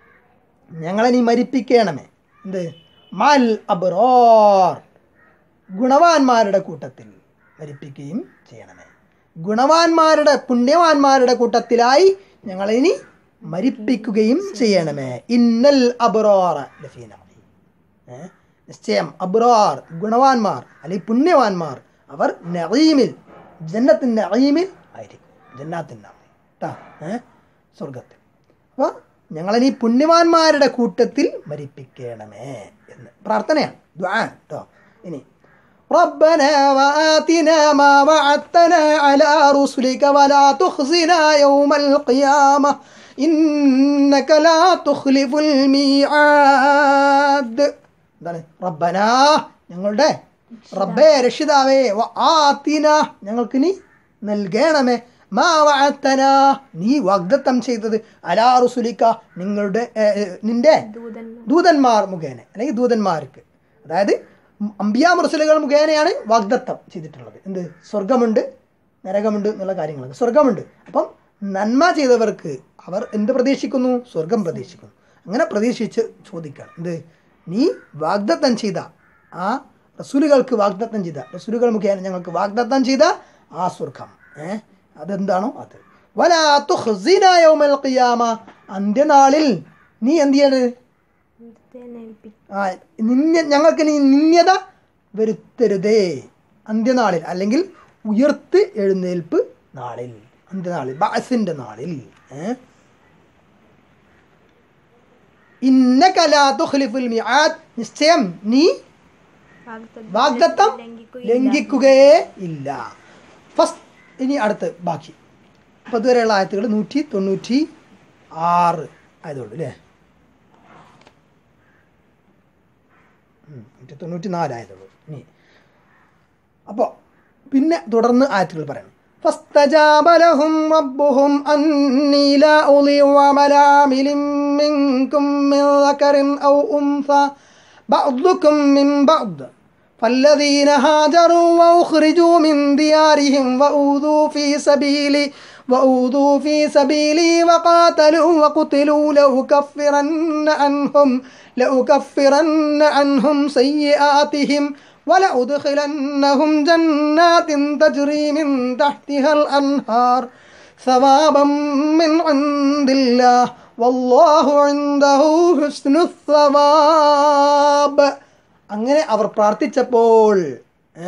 ഞങ്ങളെ നീ മരിപ്പിക്കണമേ എന്ത് മൽ അബ്റോർ ഗുണവാന്മാരുടെ കൂട്ടത്തിൽ മരിപ്പിക്കുകയും ചെയ്യണമേ ഗുണവാന്മാരുടെ പുണ്യവാന്മാരുടെ കൂട്ടത്തിലായി ഞങ്ങളെ ഇനി മരിപ്പിക്കുകയും ചെയ്യണമേ ഇന്നൽ അബ്രോറ ലഫീ നഈം. ഏ? നിശ്ചയം അബ്രോർ ഗുണവാന്മാർ അല്ലെങ്കിൽ പുണ്യവാന്മാർ അവർ നഈമിൽ ജന്നത്തിൻ നഈമിൽ ആയിരിക്കും ജന്നാത്തിൻ നഈം കേട്ടോ ഏ സ്വർഗത്തിൽ അപ്പോൾ ഞങ്ങളെ നീ പുണ്യവാന്മാരുടെ കൂട്ടത്തിൽ മരിപ്പിക്കണമേ എന്ന് പ്രാർത്ഥനയാണ് ദ്വാ കേട്ടോ ഇനി ربنا وآتنا ما وعدتنا على رسلك ولا تخزنا يوم القيامة إنك لا تخلف الميعاد എന്താണ് റബ്ബന ഞങ്ങളുടെ റബ്ബേ രക്ഷിതാവേ വ ആത്തിന ഞങ്ങൾക്ക് നീ നൽകണമേ മാ വഅത്തന നീ വാഗ്ദത്തം ചെയ്തത് അലാ റുസുലിക്ക നിങ്ങളുടെ ഏ, ഏ, നിന്റെ ദൂതന്മാർ ദൂതന്മാർ മുഖേന അല്ലെങ്കിൽ ദൂതന്മാർക്ക് അതായത് അമ്പിയാ മുറസലുകൾ മുഖേനയാണ് വാഗ്ദത്തം ചെയ്തിട്ടുള്ളത് എന്ത് സ്വർഗമുണ്ട് നരകമുണ്ട് എന്നുള്ള കാര്യങ്ങളൊക്കെ സ്വർഗമുണ്ട് അപ്പം നന്മ ചെയ്തവർക്ക് അവർ എന്ത് പ്രതീക്ഷിക്കുന്നു സ്വർഗം പ്രതീക്ഷിക്കുന്നു അങ്ങനെ പ്രതീക്ഷിച്ച് ചോദിക്കണം എന്ത് നീ വാഗ്ദത്തം ചെയ്ത ആ റസൂലുകൾക്ക് വാഗ്ദത്തം ചെയ്ത റസൂലുകൾ മുഖേന ഞങ്ങൾക്ക് വാഗ്ദത്തം ചെയ്ത ആ സ്വർഗം ഏഹ് അതെന്താണോ അത് വലാ തുഖ്സിന യൗമൽ ഖിയാമ അന്ത്യനാളിൽ നീ എന്ത് ചെയ്യണത് ദൂതനെ ഏൽപ്പിക്കും. ആ നിന്യ ഞങ്ങൾക്ക് നീ നിന്യത വരുത്തരുതേ അന്ത്യനാളിൽ അല്ലെങ്കിൽ ഉയർത്ത് എഴുന്നേൽപ്പ് നാളിൽ അന്ത്യനാളിൽ ബാസിന്റെ നാളിൽ ഏ? ഇന്നക ലാ തുഖ്ലിഫുൽ മിആദ് നിശ്ചയം നീ വാഗ്ദത്തം വാഗ്ദത്തം ലംഘിക്കുകയില്ല. ലംഘിക്കുകയേ ഇല്ല ഫസ്റ്റ് ഇനി അടുത്ത് ബാക്കി അപ്പോൾ ഇതുവരെയുള്ള ആയത്തുകൾ നൂറ്റി തൊണ്ണൂറ്റി ആറ് ആയതുള്ളൂ അല്ലേ ഉം, നൂറ്റി തൊണ്ണൂറ്റി നാലായതുള്ളൂ ഇനി അപ്പോൾ പിന്നെ തുടർന്ന് ആയത്തുകൾ പറയണം فاستجاب لهم ربهم أني لا أضيع عمل عامل منكم من ذكر أو أنثى بعضكم من بعض فالذين هاجروا وأخرجوا من ديارهم وأوذوا في سبيلي وأوذوا في سبيلي وقاتلوا وقتلوا لأكفرن عنهم لأكفرن عنهم سيئاتهم ولأدخلنهم جنات تجري من تحتها الأنهار ثوابا من عند الله والله عنده حسن الثواب അങ്ങനെ അവർ പ്രാർത്ഥിച്ചപ്പോൾ ഏ,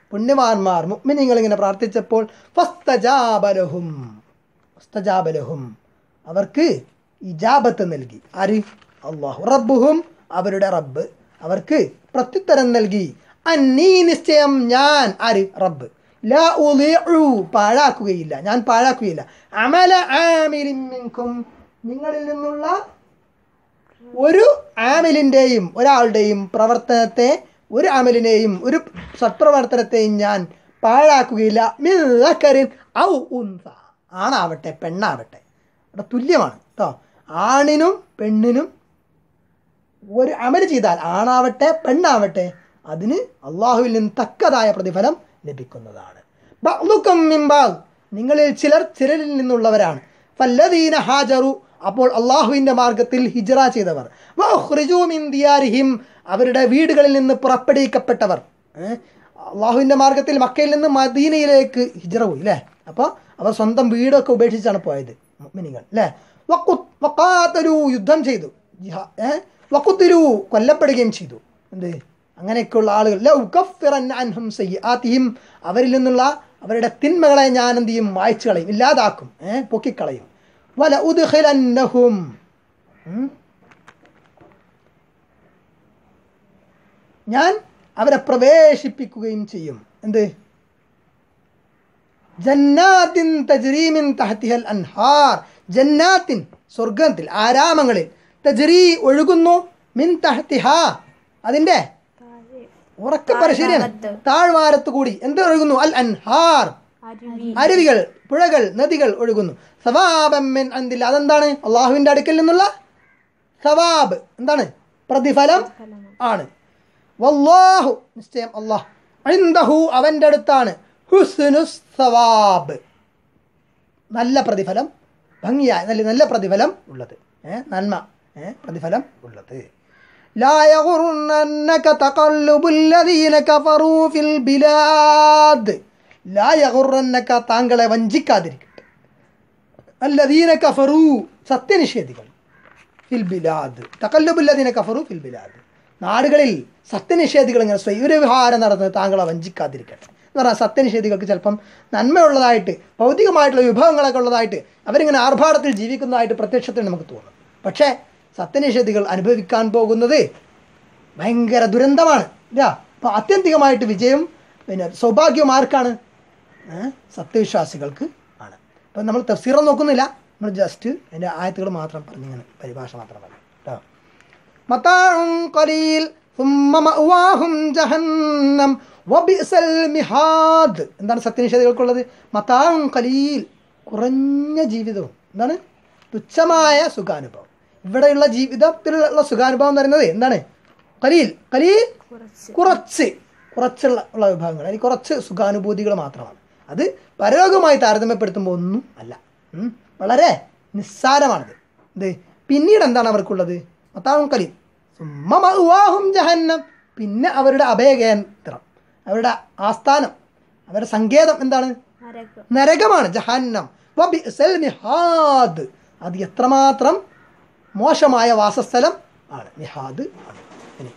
പുണ്യവാന്മാർ മുഅ്മിനീങ്ങൾ ഇങ്ങനെ പ്രാർത്ഥിച്ചപ്പോൾ ഫസ്തജാബലഹും ഫസ്തജാബലഹും അവർക്ക് ഇജാബത്ത് നൽകി ആര് അള്ളാഹു റബ്ബുഹും അവരുടെ റബ്ബ് അവർക്ക് പ്രത്യുത്തരം നൽകി അന്നീ നിശ്ചയം ഞാൻ ആര് റബ്ബ് ലാ ഉളിഉ പാഴാക്കുകയില്ല ഞാൻ പാഴാക്കുകയില്ല അമല ആമിലിൻ മിൻകും നിങ്ങളിൽ നിന്നുള്ള ഒരു ആമിലിൻ്റെയും ഒരാളുടെയും പ്രവർത്തനത്തെ ഒരു അമലിനെയും ഒരു സത്പ്രവർത്തനത്തെയും ഞാൻ പാഴാക്കുകയില്ല മിൻ ഔ ഉൻസ ആണാവട്ടെ പെണ്ണാവട്ടെ അവിടെ തുല്യമാണ് കേട്ടോ ആണിനും പെണ്ണിനും ഒരു അമൽ ചെയ്താൽ ആണാവട്ടെ പെണ്ണാവട്ടെ അതിന് അള്ളാഹുവിൽ നിന്ന് തക്കതായ പ്രതിഫലം ലഭിക്കുന്നതാണ് ബഅ്ദുക്കും മിൻ ബഅദ്. നിങ്ങളിൽ ചിലർ ചിലരിൽ നിന്നുള്ളവരാണ് ഫല്ലദീന ഹാജറു അപ്പോൾ അള്ളാഹുവിൻ്റെ മാർഗത്തിൽ ഹിജറ ചെയ്തവർ വഅഖ്റിജൂ മിൻ ദിയാരിഹിം അവരുടെ വീടുകളിൽ നിന്ന് പുറപ്പെടുവിക്കപ്പെട്ടവർ ഏഹ്? അള്ളാഹുവിൻ്റെ മാർഗത്തിൽ മക്കയിൽ നിന്ന് മദീനയിലേക്ക് ഹിജറ പോയി അല്ലേ അപ്പോൾ അവർ സ്വന്തം വീടൊക്കെ ഉപേക്ഷിച്ചാണ് പോയത് മുഅ്മിനീങ്ങൾ അല്ലേ വഖു- വഖാതലു യുദ്ധം ചെയ്തു ജിഹാ ഏഹ്? വഖുത്തിലു കൊല്ലപ്പെടുകയും ചെയ്തു എന്ത് അങ്ങനെയൊക്കെയുള്ള ആളുകൾ ലൗ കഫിറന്ന അൻഹും സയ്യിആതിഹിം അവരിൽ നിന്നുള്ള അവരുടെ തിന്മകളെ ഞാൻ എന്ത് ചെയ്യും മായ്ച്ചു കളയും ഇല്ലാതാക്കും ഏഹ് പൊക്കിക്കളയും വല ഉദ്ഖിലന്നഹും ഉം. ഞാൻ അവരെ പ്രവേശിപ്പിക്കുകയും ചെയ്യും എന്ത് ജന്നാത്തിൻ തജ്രീമിൻ തഹത്തിഹൽ അൻഹാർ ജന്നാത്തിൻ സ്വർഗത്തിൽ ആരാമങ്ങളിൽ തജ്രീ ഒഴുകുന്നു മിൻ തഹത്തിഹ അതിൻ്റെ താഴെ ഉറക്കെ പരിശീലനം താഴ്ഭാഗത്ത്. താഴ്വാരത്ത് കൂടി എന്ത് ഒഴുകുന്നു അൽ അൻഹാർ അരുവി അരുവികൾ പുഴകൾ നദികൾ ഒഴുകുന്നു സവാബമ്മിൻ അന്തില്ല അതെന്താണ് അള്ളാഹുവിൻ്റെ അടുക്കൽ നിന്നുള്ള സവാബ് എന്താണ് പ്രതിഫലം ഫലമാണ് ആണ് വല്ലാഹു നിശ്ചയം അള്ളാഹ് ഇൻദഹു അവൻ്റെ അടുത്താണ് ഹുസ്നു സവാബ് നല്ല പ്രതിഫലം ഭംഗിയായ നല്ല നല്ല പ്രതിഫലം ഉള്ളത് ഏ നന്മ ഏ പ്രതിഫലം ഉള്ളത് لا يغرنك تقلب الذين كفروا في البلاد لا يغرنك താങ്കളെ വഞ്ചിക്കാതിരിക്കട്ടെ الذين كفروا സത്യനിഷേധികൾ ഫിൽ ബിലാദ് തക്കല്ലുബുല്ലതിന കഫറു ഫിൽ ബിലാദ് നാടുകളിൽ സത്യനിഷേധികൾ ഇങ്ങനെ സ്വൈരവിഹാരം നടന്നത് താങ്കളെ വഞ്ചിക്കാതിരിക്കട്ടെ എന്ന് പറഞ്ഞാൽ സത്യനിഷേധികൾക്ക് ചിലപ്പം നന്മയുള്ളതായിട്ട് ഭൗതികമായിട്ടുള്ള വിഭവങ്ങളൊക്കെ ഉള്ളതായിട്ട് അവരിങ്ങനെ ആർഭാടത്തിൽ ജീവിക്കുന്നതായിട്ട് പ്രത്യക്ഷത്തിൽ നമുക്ക് തോന്നും പക്ഷേ സത്യനിഷേധികൾ അനുഭവിക്കാൻ പോകുന്നത് ഭയങ്കര ദുരന്തമാണ് ഇല്ല അപ്പോൾ ആത്യന്തികമായിട്ട് വിജയം പിന്നെ സൗഭാഗ്യം ആർക്കാണ് ഏ? സത്യവിശ്വാസികൾക്ക് ആണ് അപ്പം നമ്മൾ തഫ്സീറം നോക്കുന്നില്ല നമ്മൾ ജസ്റ്റ് അതിൻ്റെ ആയത്തുകൾ മാത്രം പറഞ്ഞിങ്ങനെ പരിഭാഷ മാത്രം പറഞ്ഞു കേട്ടോ മത്താഉം ഖലീൽ ثم مأواهم ജഹന്നം വബിഅസൽ മിഹാദ് എന്താണ് സത്യനിഷേധികൾക്കുള്ളത് മത്താഉം ഖലീൽ കുറഞ്ഞ ജീവിതവും എന്താണ് തുച്ഛമായ സുഖാനുഭവം ഇവിടെയുള്ള ജീവിതത്തിലുള്ള സുഖാനുഭവം എന്ന് പറയുന്നത് എന്താണ് ഖലീൽ ഖലീൽ കുറച്ച് കുറച്ച് കുറച്ചുള്ള ഉള്ള വിഭാഗങ്ങൾ അതിന് കുറച്ച് സുഖാനുഭൂതികൾ മാത്രമാണ് അത് പരലോകമായി താരതമ്യപ്പെടുത്തുമ്പോൾ ഒന്നും അല്ല ഉം. വളരെ നിസ്സാരമാണത് ഇത് പിന്നീട് എന്താണ് അവർക്കുള്ളത് മത്താവും കലി സുമ്മമാഹും ജഹന്നം പിന്നെ അവരുടെ അഭയകേന്ദ്രം അവരുടെ ആസ്ഥാനം അവരുടെ സങ്കേതം എന്താണ് നരകം നരകമാണ് ജഹന്നം വബിഅസൽ മിഹാദ് അത് എത്രമാത്രം മോശമായ വാസസ്ഥലം ആണ് മിഹാദ് ആണ് ഇനി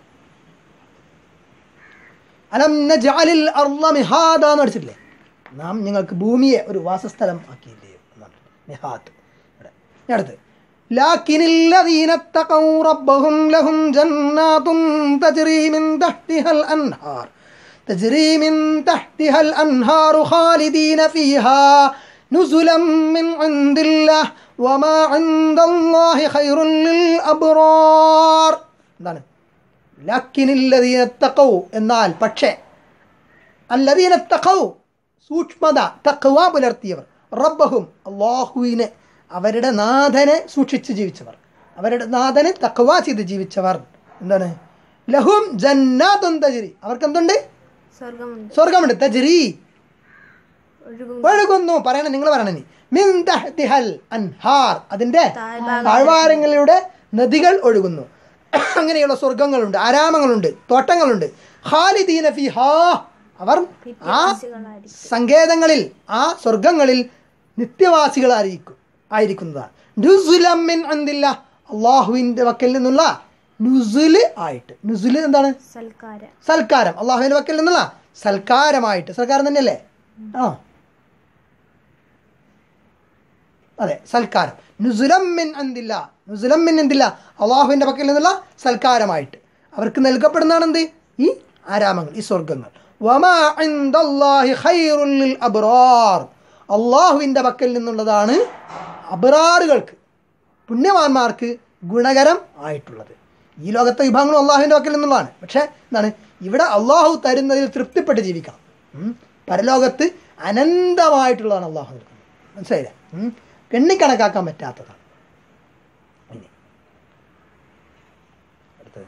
അലം നജ്അലിൽ അർള മിഹാദ എന്ന് അടിച്ചിട്ടില്ലേ നാം നിങ്ങൾക്ക് ഭൂമിയെ ഒരു വാസസ്ഥലം ആക്കിയില്ലേ എന്നാണ് മിഹാദ് ഇവിടെ ഇനി അടുത്ത് لكن الذين اتقوا ربهم لهم جنات تجري من تحتها الأنهار تجري من تحتها الأنهار خالدين فيها نزلا من عند الله وما عند الله خير للأبرار എന്താണ് ലക്കിനില്ലതീന തക്കൗ എന്നാൽ പക്ഷേ അല്ലതീന തക്കൗ സൂക്ഷ്മത തക്കവ പുലർത്തിയവർ റബ്ബഹും അള്ളാഹുവിനെ അവരുടെ നാഥനെ സൂക്ഷിച്ച് ജീവിച്ചവർ അവരുടെ നാഥനെ തക്കവ ചെയ്ത് ജീവിച്ചവർ എന്താണ് ലഹും ജന്നാത്തും തജിരി അവർക്ക് എന്തുണ്ട് സ്വർഗമുണ്ട് സ്വർഗമുണ്ട് തജിരി ഒഴുകും ഒഴുകുന്നു പറയണ നിങ്ങൾ പറയണ നീ മിൻ തഹ്തിഹൽ അൻഹാർ അതിന്റെ താഴ്ഭാഗം. താഴ്വാരങ്ങളിലൂടെ നദികൾ ഒഴുകുന്നു അങ്ങനെയുള്ള സ്വർഗങ്ങളുണ്ട് ആരാമങ്ങളുണ്ട് തോട്ടങ്ങളുണ്ട് ഖാലിദീന ഫിഹാ അവർ ആ നിത്യവാസികളായിരിക്കും. സങ്കേതങ്ങളിൽ ആ സ്വർഗങ്ങളിൽ നിത്യവാസികളായിരിക്കും ആയിരിക്കുന്നതാണ് നുസുലം മിൻ അന്തില്ല അള്ളാഹുവിൻ്റെ വക്കൽ നിന്നുള്ള നുസുല് ആയിട്ട് നുസുല് എന്താണ് സൽക്കാരം സൽക്കാരം അള്ളാഹുവിൻ്റെ വക്കൽ നിന്നുള്ള സൽക്കാരമായിട്ട് സൽക്കാരം തന്നെയല്ലേ ആണോ അതെ സൽക്കാരം നുസുലം മിൻ എന്തില്ല നുസുലം മിൻ എന്തില്ല അള്ളാഹുവിൻ്റെ പക്കൽ നിന്നുള്ള സൽക്കാരമായിട്ട് അവർക്ക് നൽകപ്പെടുന്നതാണ് എന്ത് ഈ ആരാമങ്ങൾ ഈ സ്വർഗങ്ങൾ വമാ ഇൻദല്ലാഹി ഖൈറുൽ ലിൽ അബ്റാർ അള്ളാഹുവിൻ്റെ പക്കൽ നിന്നുള്ളതാണ് അബ്റാറുകൾക്ക് പുണ്യവാന്മാർക്ക് ഗുണകരം ആയിട്ടുള്ളത് ഈ ലോകത്തെ വിഭാഗങ്ങളും അള്ളാഹുവിൻ്റെ പക്കൽ നിന്നുള്ളതാണ് പക്ഷേ എന്താണ് ഇവിടെ അള്ളാഹു തരുന്നതിൽ തൃപ്തിപ്പെട്ട് ജീവിക്കണം ഉം. പരലോകത്ത് അനന്തമായിട്ടുള്ളതാണ് അള്ളാഹു നൽകുന്നത് മനസ്സിലായില്ലേ ഉം. എണ്ണിക്കണക്കാക്കാൻ പറ്റാത്തതാണ് ഇനി അടുത്തത്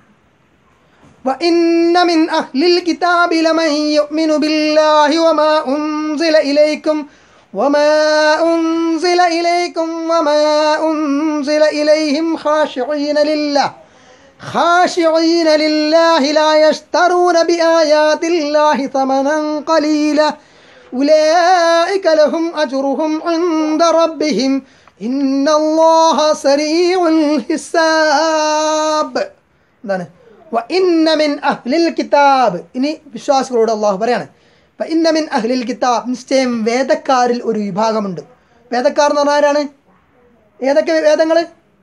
وإن من أهل الكتاب لمن يؤمن بالله وما أنزل إليكم وما أنزل إليكم وما أنزل إليهم خاشعين لله خاشعين لله لا يشترون بآيات الله ثمنا قليلا أولئك لهم أجرهم عند ربهم إن الله سريع الحساب എന്താണ് വ ഇന്ന മിൻ അഹ്ലിൽ കിതാബ് ഇനി വിശ്വാസികളോട് അള്ളാഹു പറയാണ് വ ഇന്ന മിൻ അഹ്ലിൽ കിതാബ് നിശ്ചയം വേദക്കാരിൽ ഒരു വിഭാഗമുണ്ട് വേദക്കാർ എന്ന് പറഞ്ഞാൽ ആരാണ് ഏതൊക്കെ വേദങ്ങൾ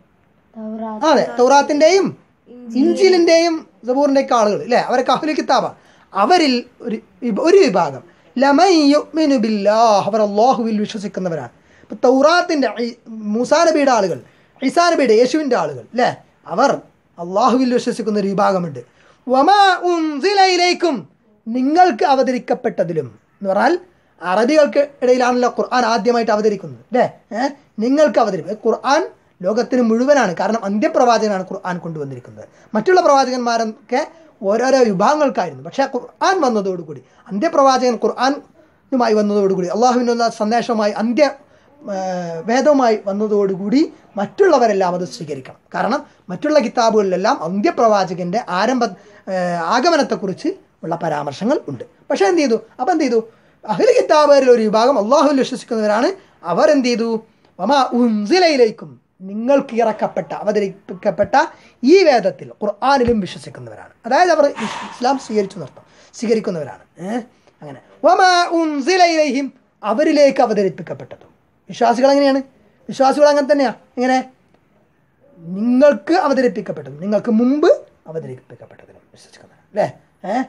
അതെ തൗറാത്തിൻ്റെയും ഇഞ്ചിലിൻ്റെയും സബൂറിൻ്റെയൊക്കെ ആളുകൾ അല്ലേ അവരൊക്കെ അഹ്ലി കിതാബ അവരിൽ ഒരു വിഭ- ഒരു വിഭാഗം ലമൻ യുഅ്മിനു ബില്ലാഹ് അവർ അള്ളാഹുവിൽ വിശ്വസിക്കുന്നവരാണ് ഇപ്പം തൗറാത്തിൻ്റെ മൂസാ നബിയുടെ ആളുകൾ ഈസാ നബിയുടെ യേശുവിൻ്റെ ആളുകൾ അല്ലേ അവർ അള്ളാഹുവിൽ വിശ്വസിക്കുന്ന ഒരു വിഭാഗമുണ്ട് വമാ ഉൻസിലയിലേക്കും നിങ്ങൾക്ക് അവതരിക്കപ്പെട്ടതിലും എന്ന് പറഞ്ഞാൽ അറബികൾക്ക് ഇടയിലാണല്ലോ ഖുർആൻ ആദ്യമായിട്ട് അവതരിക്കുന്നത് അല്ലേ ഏഹ് നിങ്ങൾക്ക് അവതരിക്കും ഖുർആൻ ലോകത്തിന് മുഴുവനാണ് കാരണം അന്ത്യപ്രവാചകനാണ് ഖുർആൻ കൊണ്ടുവന്നിരിക്കുന്നത് മറ്റുള്ള പ്രവാചകന്മാരൊക്കെ ഓരോരോ വിഭാഗങ്ങൾക്കായിരുന്നു പക്ഷേ ഖുർആൻ വന്നതോടുകൂടി അന്ത്യപ്രവാചകൻ ഖുർആനുമായി വന്നതോടുകൂടി അള്ളാഹുവിനുള്ള സന്ദേശവുമായി അന്ത്യ ആ, വേദവുമായി വന്നതോടുകൂടി മറ്റുള്ളവരെല്ലാം അത് സ്വീകരിക്കണം കാരണം മറ്റുള്ള കിതാബുകളിലെല്ലാം അന്ത്യപ്രവാചകൻ്റെ ആരംഭ ആ, ആഗമനത്തെക്കുറിച്ച് ഉള്ള പരാമർശങ്ങൾ ഉണ്ട് പക്ഷേ എന്ത് ചെയ്തു അപ്പം എന്ത് ചെയ്തു അഹ്ലി കിതാബുകാരിൽ ഒരു വിഭാഗം അള്ളാഹുവിൽ വിശ്വസിക്കുന്നവരാണ് അവർ എന്ത് ചെയ്തു വമാ ഉൻസിലയിലേക്കും നിങ്ങൾക്ക് ഇറക്കപ്പെട്ട അവതരിപ്പിക്കപ്പെട്ട ഈ വേദത്തിൽ ഖുർആാനിലും വിശ്വസിക്കുന്നവരാണ് അതായത് അവർ ഇസ് ഇസ്ലാം സ്വീകരിച്ചു നിർത്താം സ്വീകരിക്കുന്നവരാണ് ഏഹ് അങ്ങനെ വമാ ഉൻസിലയിലേഹിം അവരിലേക്ക് അവതരിപ്പിക്കപ്പെട്ടതും വിശ്വാസികൾ എങ്ങനെയാണ് വിശ്വാസികൾ അങ്ങനെ തന്നെയാണ് എങ്ങനെ നിങ്ങൾക്ക് അവതരിപ്പിക്കപ്പെട്ടതും നിങ്ങൾക്ക് മുമ്പ് അവതരിപ്പിക്കപ്പെട്ടതിനും വിശ്വസിക്കുന്നവരാണ് അല്ലേ ഏഹ്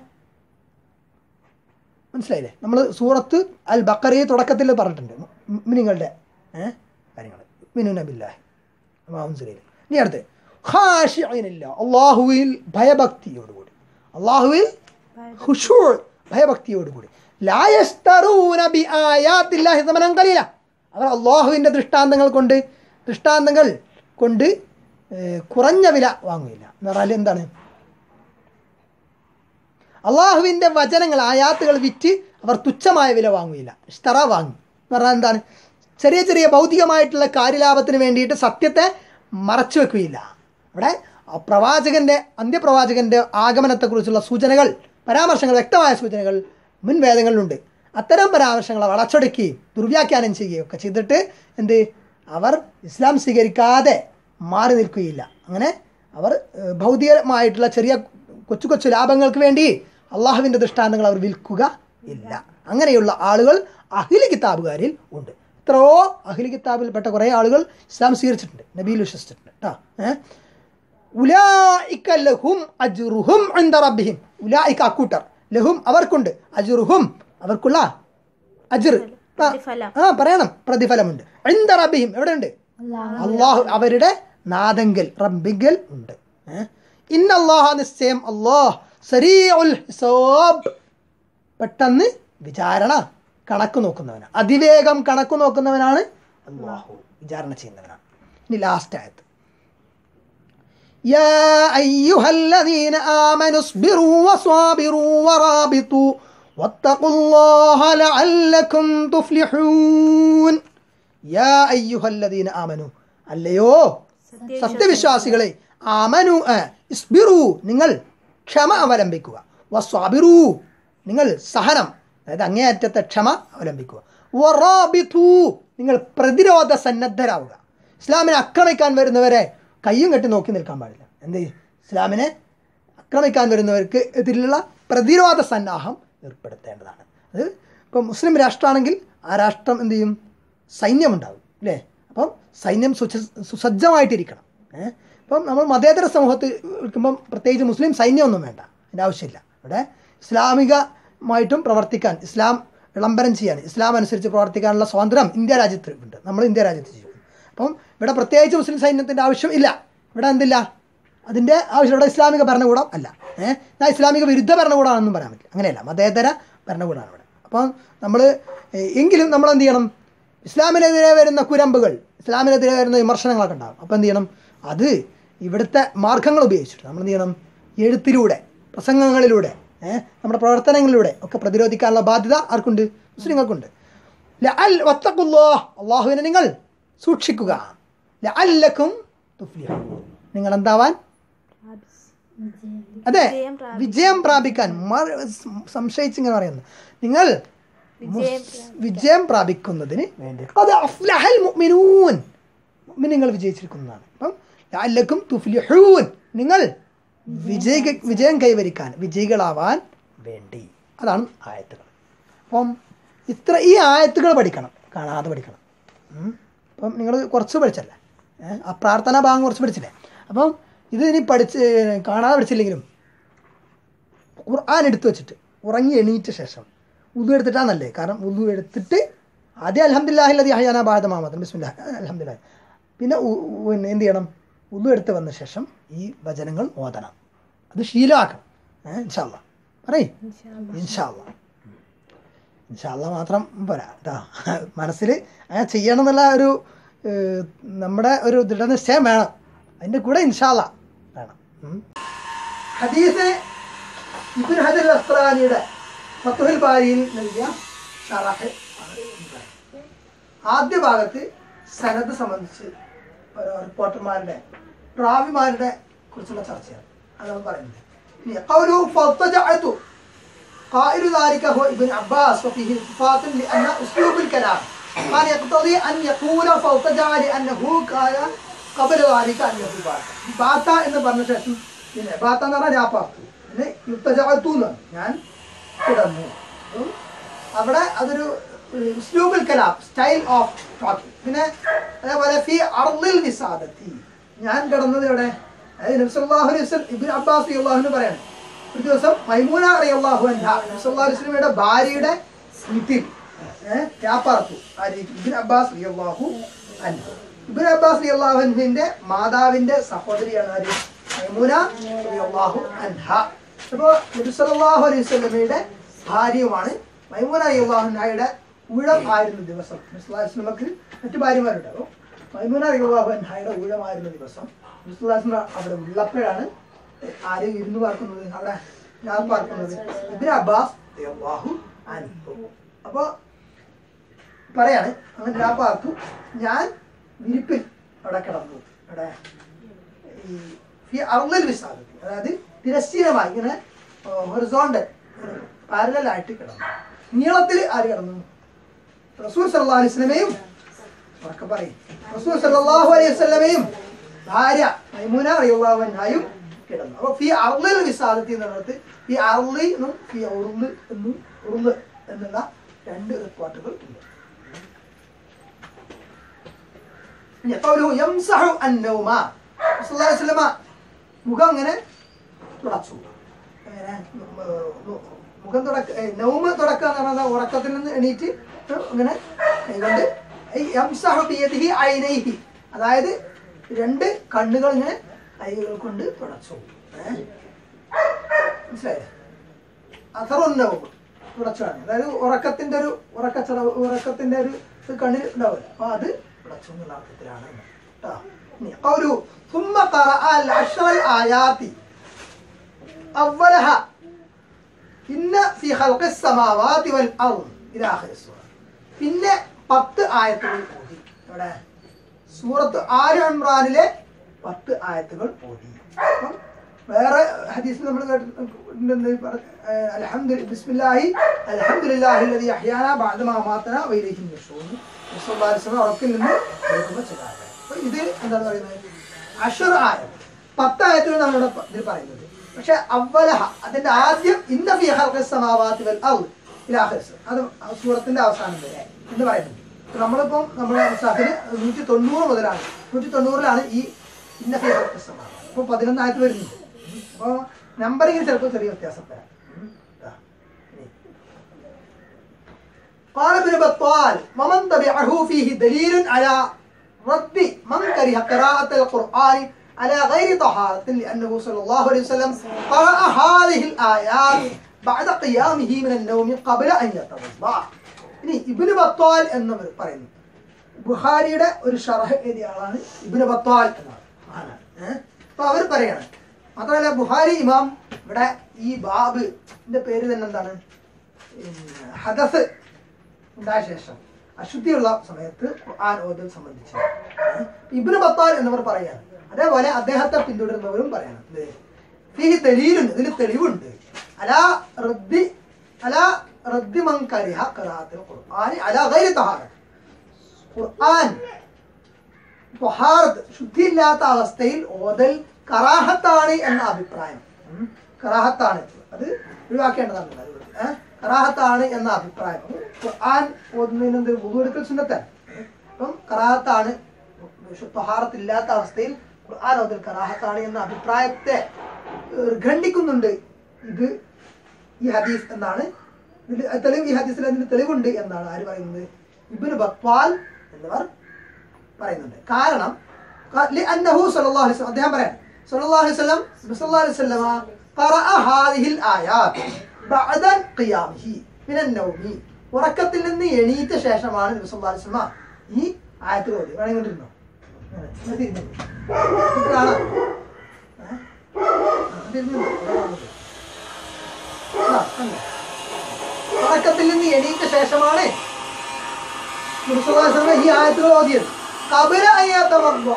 മനസ്സിലായില്ലേ നമ്മൾ സൂറത്ത് അൽ ബക്കറിയെ തുടക്കത്തിൽ പറഞ്ഞിട്ടുണ്ട് മിനിങ്ങളുടെ ഏഹ് കാര്യങ്ങൾ മിനു നബില്ലാഹി മാവുൻസിലയിൽ ഇനി അടുത്ത് ഖാഷിഇനില്ല അള്ളാഹുവിൽ ഭയഭക്തിയോടുകൂടി അള്ളാഹുവിൽ ഖുശൂ ഭയഭക്തിയോടുകൂടി ലായസ്തറൂന ബി ആയാത്തില്ലാഹി സമനം കലീല അവർ അള്ളാഹുവിൻ്റെ ദൃഷ്ടാന്തങ്ങൾ കൊണ്ട് ദൃഷ്ടാന്തങ്ങൾ കൊണ്ട് ഏഹ്, കുറഞ്ഞ വില വാങ്ങുകയില്ല എന്ന് പറഞ്ഞാൽ എന്താണ് അള്ളാഹുവിൻ്റെ വചനങ്ങൾ ആയാത്തുകൾ വിറ്റ് അവർ തുച്ഛമായ വില വാങ്ങുകയില്ല ഇഷ്ടറ വാങ്ങി എന്ന് പറഞ്ഞാൽ എന്താണ് ചെറിയ ചെറിയ ഭൗതികമായിട്ടുള്ള കാര്യലാഭത്തിന് വേണ്ടിയിട്ട് സത്യത്തെ മറച്ചു വെക്കുകയില്ല അവിടെ ആ പ്രവാചകൻ്റെ അന്ത്യപ്രവാചകൻ്റെ ആഗമനത്തെക്കുറിച്ചുള്ള സൂചനകൾ പരാമർശങ്ങൾ വ്യക്തമായ സൂചനകൾ മുൻ വേദങ്ങളിലുണ്ട് അത്തരം പരാമർശങ്ങളെ വളച്ചൊടുക്കുകയും ദുർവ്യാഖ്യാനം ചെയ്യുകയും ഒക്കെ ചെയ്തിട്ട് എന്ത് അവർ ഇസ്ലാം സ്വീകരിക്കാതെ മാറി നിൽക്കുകയില്ല അങ്ങനെ അവർ ഏഹ്, ഭൗതികമായിട്ടുള്ള ചെറിയ കൊച്ചു കൊച്ചു ലാഭങ്ങൾക്ക് വേണ്ടി അള്ളാഹുവിൻ്റെ ദൃഷ്ടാന്തങ്ങൾ അവർ വിൽക്കുക ഇല്ല അങ്ങനെയുള്ള ആളുകൾ അഹിലി കിതാബുകാരിൽ ഉണ്ട് എത്രയോ അഹിലി കിതാബിൽപ്പെട്ട കുറേ ആളുകൾ ഇസ്ലാം സ്വീകരിച്ചിട്ടുണ്ട് നബിയിൽ വിശ്വസിച്ചിട്ടുണ്ട് കേട്ടോ ഏഹ് ഉലായിക്ക ലഹും അജ്റുഹും ഇൻദ റബ്ബിഹിം ഉലായിക്ക അക്കൂട്ടർ ലഹും അവർക്കുണ്ട് അജ്റുഹും അവർക്കുള്ള അജ്ർ ആ, പ്രതിഫലം. ആ പറയണം പ്രതിഫലമുണ്ട് ഇൻദ റബ്ബിഹിം എവിടെയുണ്ട് അള്ളാഹു അവരുടെ നാദങ്കൽ റബ്ബിങ്കൽ ഉണ്ട് ഏഹ്? ഇന്ന അള്ളാഹ നിശ്ചയം അള്ളാഹ് സരീഉൽ ഹിസാബ് പെട്ടെന്ന് വിചാരണ കണക്ക് നോക്കുന്നവനാണ് അതിവേഗം കണക്ക് നോക്കുന്നവനാണ് അള്ളാഹു വിചാരണ ചെയ്യുന്നവനാണ് ഇനി ലാസ്റ്റ് ആയത് يا أيها الذين آمنوا اصبروا وصابروا ورابطوا واتقوا الله لعلكم تفلحون يا أيها الذين آمنوا അല്ലയോ സത്യവിശ്വാസികളെ ആമനു ആ, ഇസ്ബിറു നിങ്ങൾ ക്ഷമ അവലംബിക്കുക വസ്വാബിറു നിങ്ങൾ സഹനം അതായത് അങ്ങേയറ്റത്തെ ക്ഷമ അവലംബിക്കുക വറാബിതു നിങ്ങൾ പ്രതിരോധ സന്നദ്ധരാവുക ഇസ്ലാമിനെ ആക്രമിക്കാൻ വരുന്നവരെ കയ്യും കെട്ടി നോക്കി നിൽക്കാൻ പാടില്ല എന്ത് ഇസ്ലാമിനെ ആക്രമിക്കാൻ വരുന്നവർക്ക് എതിരിലുള്ള പ്രതിരോധ സന്നാഹം ഏർപ്പെടുത്തേണ്ടതാണ് അത് ഇപ്പം മുസ്ലിം രാഷ്ട്രമാണെങ്കിൽ ആ രാഷ്ട്രം എന്ത് ചെയ്യും സൈന്യമുണ്ടാകും അല്ലേ അപ്പം സൈന്യം സുസ സുസജ്ജമായിട്ടിരിക്കണം ഏഹ് ഇപ്പം നമ്മൾ മതേതര സമൂഹത്തിൽ നിൽക്കുമ്പം പ്രത്യേകിച്ച് മുസ്ലിം സൈന്യമൊന്നും വേണ്ട അതിൻ്റെ ആവശ്യമില്ല ഇവിടെ ഇസ്ലാമികമായിട്ടും പ്രവർത്തിക്കാൻ ഇസ്ലാം വിളംബരം ചെയ്യാൻ ഇസ്ലാം അനുസരിച്ച് പ്രവർത്തിക്കാനുള്ള സ്വാതന്ത്ര്യം ഇന്ത്യ രാജ്യത്ത് ഉണ്ട് നമ്മൾ ഇന്ത്യ രാജ്യത്ത് ചെയ്യും അപ്പം ഇവിടെ പ്രത്യേകിച്ച് മുസ്ലിം സൈന്യത്തിൻ്റെ ആവശ്യം ഇല്ല ഇവിടെ എന്തില്ല അതിൻ്റെ ആവശ്യം ഇവിടെ ഇസ്ലാമിക ഭരണകൂടം അല്ല ഏഹ് ഞാൻ ഇസ്ലാമിക വിരുദ്ധ ഭരണകൂടമാണെന്നും പറയാൻ പറ്റില്ല അങ്ങനെയല്ല മതേതര ഭരണകൂടമാണ് ഇവിടെ അപ്പം നമ്മൾ എങ്കിലും നമ്മൾ എന്ത് ചെയ്യണം ഇസ്ലാമിനെതിരെ വരുന്ന കുരമ്പുകൾ ഇസ്ലാമിനെതിരെ വരുന്ന വിമർശനങ്ങളൊക്കെ ഉണ്ടാകും അപ്പോൾ എന്ത് ചെയ്യണം അത് ഇവിടുത്തെ മാർഗങ്ങൾ ഉപയോഗിച്ചിട്ട് നമ്മൾ എന്ത് ചെയ്യണം എഴുത്തിലൂടെ പ്രസംഗങ്ങളിലൂടെ ഏഹ് നമ്മുടെ പ്രവർത്തനങ്ങളിലൂടെ ഒക്കെ പ്രതിരോധിക്കാനുള്ള ബാധ്യത ആർക്കുണ്ട് മുസ്ലിങ്ങൾക്കുണ്ട് ലഅൽ വത്തഖുല്ലാ അള്ളാഹുവിനെ നിങ്ങൾ സൂക്ഷിക്കുക ലഅല്ലക്കും തുഫ്ലിഹൂൻ നിങ്ങൾ എന്താവാൻ അതെ വിജയം പ്രാപിക്കാൻ. വിജയം പ്രാപിക്കാൻ മ- സംശയിച്ച് ഇങ്ങനെ പറയുന്നു നിങ്ങൾ വിജയം മുസ്- വിജയം പ്രാപിക്കുന്നതിന് വേണ്ടി ഖദ് അഫ്ലഹൽ മുഅ്മിനൂൻ മുഅ്മിനീങ്ങൾ വിജയിച്ചിരിക്കുന്നതാണ് അപ്പം ലഅല്ലക്കും തുഫ്ലിഹൂൻ നിങ്ങൾ വിജയ വിജയം കൈവരിക്കാൻ വിജയികളാവാൻ വേണ്ടി അതാണ് ആയത്തുകൾ അപ്പം ഇത്ര ഈ ആയത്തുകൾ പഠിക്കണം കാണാതെ പഠിക്കണം ഉം. അപ്പം നിങ്ങൾ കുറച്ച് പഠിച്ചല്ലേ ഏഹ് ആ പ്രാർത്ഥനാ ഭാഗം കുറച്ച് പഠിച്ചില്ലേ അപ്പം ഇത് ഇനി പഠിച്ച് കാണാതെ പഠിച്ചില്ലെങ്കിലും ഖുർആൻ എടുത്തു വെച്ചിട്ട് ഉറങ്ങി എണീറ്റ ശേഷം ഉദു എടുത്തിട്ടാണ് നല്ലത് കാരണം ഉദു എടുത്തിട്ട് ആദ്യം അലഹമ്മദില്ലാഹില്ലതി ഹയാന ബാധ മാമത്തൻ ബിസ്മില്ല അലഹമ്മദില്ല പിന്നെ ഉ- ഉ- പിന്നെ എന്ത് ചെയ്യണം ഉദു എടുത്ത് വന്ന ശേഷം ഈ വചനങ്ങൾ ഓതണം അത് ശീലമാക്കണം ഏഹ് ഇൻഷാല്ല പറയ് ഇൻഷാല്ല ഇൻഷാല്ല മാത്രം പോരാ കേട്ടോ മനസ്സിൽ അങ്ങനെ ചെയ്യണം എന്നുള്ള ഒരു ഏഹ്, നമ്മുടെ ഒരു ദൃഢനിശ്ചയം വേണം അതിൻ്റെ കൂടെ ഇൻഷാല്ല വേണം ഉം. ഹദീസ് ഇബിൻ ഹജർ അസ്ത്രാനിയുടെ ഫത്തുഹൽ ബാരിയിൽ നൽകിയ ഷറഹ് ആണ് ഈ പറയുന്നത്. ആദ്യ ഭാഗത്ത് സനത് സംബന്ധിച്ച് ഓരോ റിപ്പോർട്ടർമാരുടെ റാവിമാരുടെ കുറിച്ചുള്ള ചർച്ചയാണ് അതാണ് പറയുന്നത് ഇനി قوله فالتجعت قائل ذلك هو ابن عباس وفيه التفات لأن أسلوب الكلام كان يقتضي أن يقول فالتجع لأنه كان قبل ذلك أن يقول ബാത്ത ബാത്ത എന്ന് പറഞ്ഞ ശേഷം പിന്നെ ബാത്ത എന്ന് പറഞ്ഞാൽ ഞാൻ പാർത്തു പിന്നെ യുക്തജാത്തു എന്ന് പറഞ്ഞു. ഞാൻ കിടന്നു ഉം. അവിടെ അതൊരു ഉസ്ലൂബുൽ കലാം സ്റ്റൈൽ ഓഫ് ടോക്കിംഗ് പിന്നെ അതേപോലെ ഫി അർലിൽ വിസാദത്തി ഞാൻ കിടന്നത് എവിടെ അതായത് നബ്സല്ലാഹു അലൈഹി വസല്ലം ഇബ്നു അബ്ബാസ് റളിയല്ലാഹു പറയാണ് ഒരു ദിവസം മൈമൂന റളിയല്ലാഹു അൻഹ നബ്സല്ലാഹു അലൈഹി വസല്ലമയുടെ ഭാര്യയുടെ വീട്ടിൽ ഏഹ് ക്യാപ്പാർത്തു ആര് ഇബ്നു അബ്ബാസ് റളിയല്ലാഹു അൻഹു ഇബ്നു അബ്ബാസ് റളിയല്ലാഹു അൻഹുവിന്റെ മാതാവിന്റെ സഹോദരിയാണ് ആര് മൈമൂന റളിയല്ലാഹു അൻഹ അപ്പോൾ നബി സല്ലല്ലാഹു അലൈഹി വസല്ലമയുടെ ഭാര്യയുമാണ് മൈമൂന റളിയല്ലാഹു അൻഹയുടെ ഊഴം ആയിരുന്ന ദിവസം നബി സല്ലല്ലാഹു അലൈഹി വസല്ലമക്ക് മറ്റു ഭാര്യമാരുണ്ടാവും മൈമൂന റളിയല്ലാഹു അൻഹയുടെ ഊഴമായിരുന്ന ദിവസം നബി സല്ലല്ലാഹു അലൈഹി വസല്ലം അവിടെ ഉള്ളപ്പോഴാണ് ആര് ഇരുന്ന് പാർക്കുന്നത് അവിടെ ഞാൻ പാർക്കുന്നത് ഇബ്നു അബ്ബാസ് റളിയല്ലാഹു അൻഹു അപ്പോൾ പറയാണ് അങ്ങനെ ഞാൻ പാർത്തു ഞാൻ വിരിപ്പിൽ അവിടെ കിടന്നു അവിടെ ഈ ഫി അർലിൽ വിസാദത്തി അതായത് തിരശ്ചീനമായി ഇങ്ങനെ ഹൊറിസോണ്ടൽ പാരലായിട്ട് കിടന്നു നീളത്തിൽ ആര് കിടന്നു റസൂൽ സല്ലല്ലാഹു അലൈഹി വസല്ലമയും ഉറക്കെ പറയും റസൂൽ സല്ലല്ലാഹു അലൈഹി വസല്ലമയും ഭാര്യ മൈമൂന റളിയല്ലാഹു അൻഹയും കിടന്നു അപ്പോൾ ഫി അർലിൽ വിസാദത്തി എന്നുള്ളത് ഫി അർലി എന്നും ഫി ഉർല് എന്നും ഉർല് എന്നുള്ള രണ്ട് റിപ്പോർട്ടുകൾ ഉണ്ട് ഇനി ഖൗലുഹു യംസഹു അന്നൗമ റസൂലുള്ളാഹി സ്വല്ലല്ലാഹു അലൈഹി വസല്ലമ മുഖം ഇങ്ങനെ തുടച്ചു എങ്ങനെ ഉം, മുഖം തുടക്ക ഏ, നൗമ തുടക്കുക എന്ന് പറഞ്ഞാൽ ഉറക്കത്തിൽ നിന്ന് എണീറ്റ് ഇങ്ങനെ കൈകൊണ്ട് ഈ യംസഹു ബിയദിഹി ഐനൈഹി അതായത് രണ്ട് കണ്ണുകൾ ഇങ്ങനെ കൈകൾ കൊണ്ട് തുടച്ചു ഏ? മനസ്സിലായില്ലേ അസറുന്നവും തുടച്ചാണ് അതായത് ഉറക്കത്തിന്റെ ഒരു ഉറക്കച്ചടവ് ഉറക്കത്തിന്റെ ഒരു ഇത് കണ്ണിൽ ഉണ്ടാവില്ല അപ്പൊ അത് തുടച്ചു എന്നുള്ള അർത്ഥത്തിലാണ് കേട്ടോ ഇനി ഒരു ثم قرأ العشر الآيات أولها إن في خلق السماوات والأرض إلى آخر السورة പിന്നെ പത്ത് ആയത്തുകൾ ഓതി ഇവിടെ സൂറത്ത് ആര് ഇമ്രാനിലെ പത്ത് ആയത്തുകൾ ഓതി അപ്പം വേറെ ഹദീസിൽ നമ്മൾ കേട്ടിട്ടുണ്ട് അൽഹംദു ബിസ്മില്ലാഹി അൽഹംദുലില്ലാഹി അല്ലദീ അഹ്യാന ബഅദ മാ മാതന വഇലൈഹി നുശൂർ റസൂലുള്ളാഹി സ്വല്ലല്ലാഹു അലൈഹി വസല്ലം ഉറക്കിൽ നിന്ന് എഴുതുമ്പോൾ ചില അപ്പോൾ ഇത് എന്താണ് പറയുന്നത് അഷർ ആയ പത്ത് ആയത്തുകൾ നമ്മളിവിടെ പ- ഇതിൽ പറയുന്നത് പക്ഷെ അവലഹ അതിന്റെ ആദ്യം ഇന്ന ഫി ഖൽഖിസ് സമാവാതി വൽ അർദ് ഇലാ ആഖിറിസ് അത് സൂറത്തിന്റെ അവസാനം വരെ എന്ന് പറയുന്നുണ്ട് ഇപ്പൊ നമ്മളിപ്പം നമ്മുടെ മുസാഫിന് നൂറ്റി തൊണ്ണൂറ് മുതലാണ് നൂറ്റി തൊണ്ണൂറിലാണ് ഈ ഇന്ന ഫി ഖൽഖിസ് സമാവാതി അപ്പോൾ പതിനൊന്നായിട്ട് വരുന്നുണ്ട് അപ്പോൾ നമ്പറിങ്ങിൽ ചിലപ്പോൾ ചെറിയ വ്യത്യാസം വരാം ഉം. ദാ. ഇനി. قال ابن بطال ومن تبعه فيه دليل على رد من كره قراءة القرآن على غير طهارة لأنه صلى الله عليه وسلم قرأ هذه الآيات بعد قيامه من النوم قبل أن يتوضأ ഇനി ഇബിന് ബത്വാൽ എന്നവർ പറയുന്നു ബുഹാരിയുടെ ഒരു ഷറഹ് എഴുതിയ ആളാണ് ഇബിന് ബത്വാൽ എന്നാണ് ആളാണ് ഏഹ് അപ്പൊ അവർ പറയാണ് മാത്രമല്ല ബുഹാരി ഇമാം ഇവിടെ ഈ ബാബിന്റെ പേര് തന്നെ എന്താണ് പിന്നെ ഹദസ് ഉണ്ടായ ശേഷം അശുദ്ധിയുള്ള സമയത്ത് ഖുർആൻ ഓതൽ സംബന്ധിച്ച് ഏഹ് ഇബ്നു ബത്താൽ എന്നിവർ പറയാണ് അതേപോലെ അദ്ദേഹത്തെ പിന്തുടരുന്നവരും പറയാണ് എന്ത്? ഫീഹി ദലീലുണ്ട് ഇതിൽ തെളിവുണ്ട് അലാ റദ്ദി അലാ റദ്ദി മൻ കരിഹ ഖിറാഅത്തുൽ ഖുർആനി അലാ ഗൈരി തഹാറത്ത് ഖുർആൻ ത്വഹാറത്ത് ശുദ്ധിയില്ലാത്ത അവസ്ഥയിൽ ഓതൽ കറാഹത്താണ് എന്ന അഭിപ്രായം ഉം. കറാഹത്താണ് അത് ഒഴിവാക്കേണ്ടതാണ് അതുകൊണ്ട് ഏഹ് കറാഹത്താണ് എന്ന അഭിപ്രായം ഖുർആൻ ഓതുന്നതിന് എന്ത് വുദു എടുക്കൽ സുന്നത്താണ് അപ്പം കറാഹത്താണ് ത്വഹാറത്ത് ഇല്ലാത്ത അവസ്ഥയിൽ ഖുർആൻ ഓതൽ കറാഹത്താണ് എന്ന അഭിപ്രായത്തെ ഏഹ്, ഖണ്ഡിക്കുന്നുണ്ട് ഇത് ഈ ഹദീസ് എന്നാണ് ഇതിൽ തെളിവ് ഈ ഹദീസിൽ അതിന് തെളിവുണ്ട് എന്നാണ് ആര് പറയുന്നത് ഇബ്നു ബത്വാൽ എന്നിവർ പറയുന്നുണ്ട് കാരണം ക- لأنه صلى الله عليه وسلم അദ്ദേഹം പറയാം صلى الله عليه وسلم നബി സല്ലല്ലാഹു അലൈഹി വസല്ലമ قرأ هذه الآيات بعد قيامه من النوم ഉറക്കത്തിൽ നിന്ന് എണീറ്റ ശേഷമാണ് നബി സല്ലല്ലാഹു അലൈഹി വസല്ലമ ഈ ആയത്ത് ഓതി വേണമെങ്കിൽ കണ്ടിരുന്നോ ഇങ്ങനെ തിരിഞ്ഞു. ഇത് കാണാം ഏ? ആ, തിരിഞ്ഞു. ഇവിടെ കാണുന്നുണ്ട്. ആ, കണ്ടോ? ഉറക്കത്തിൽ നിന്ന് എണീറ്റ ശേഷമാണ് മുസ്ലിം ഈ ആയത്തുകൾ ഓതിയത് കബര അയ്യാത്ത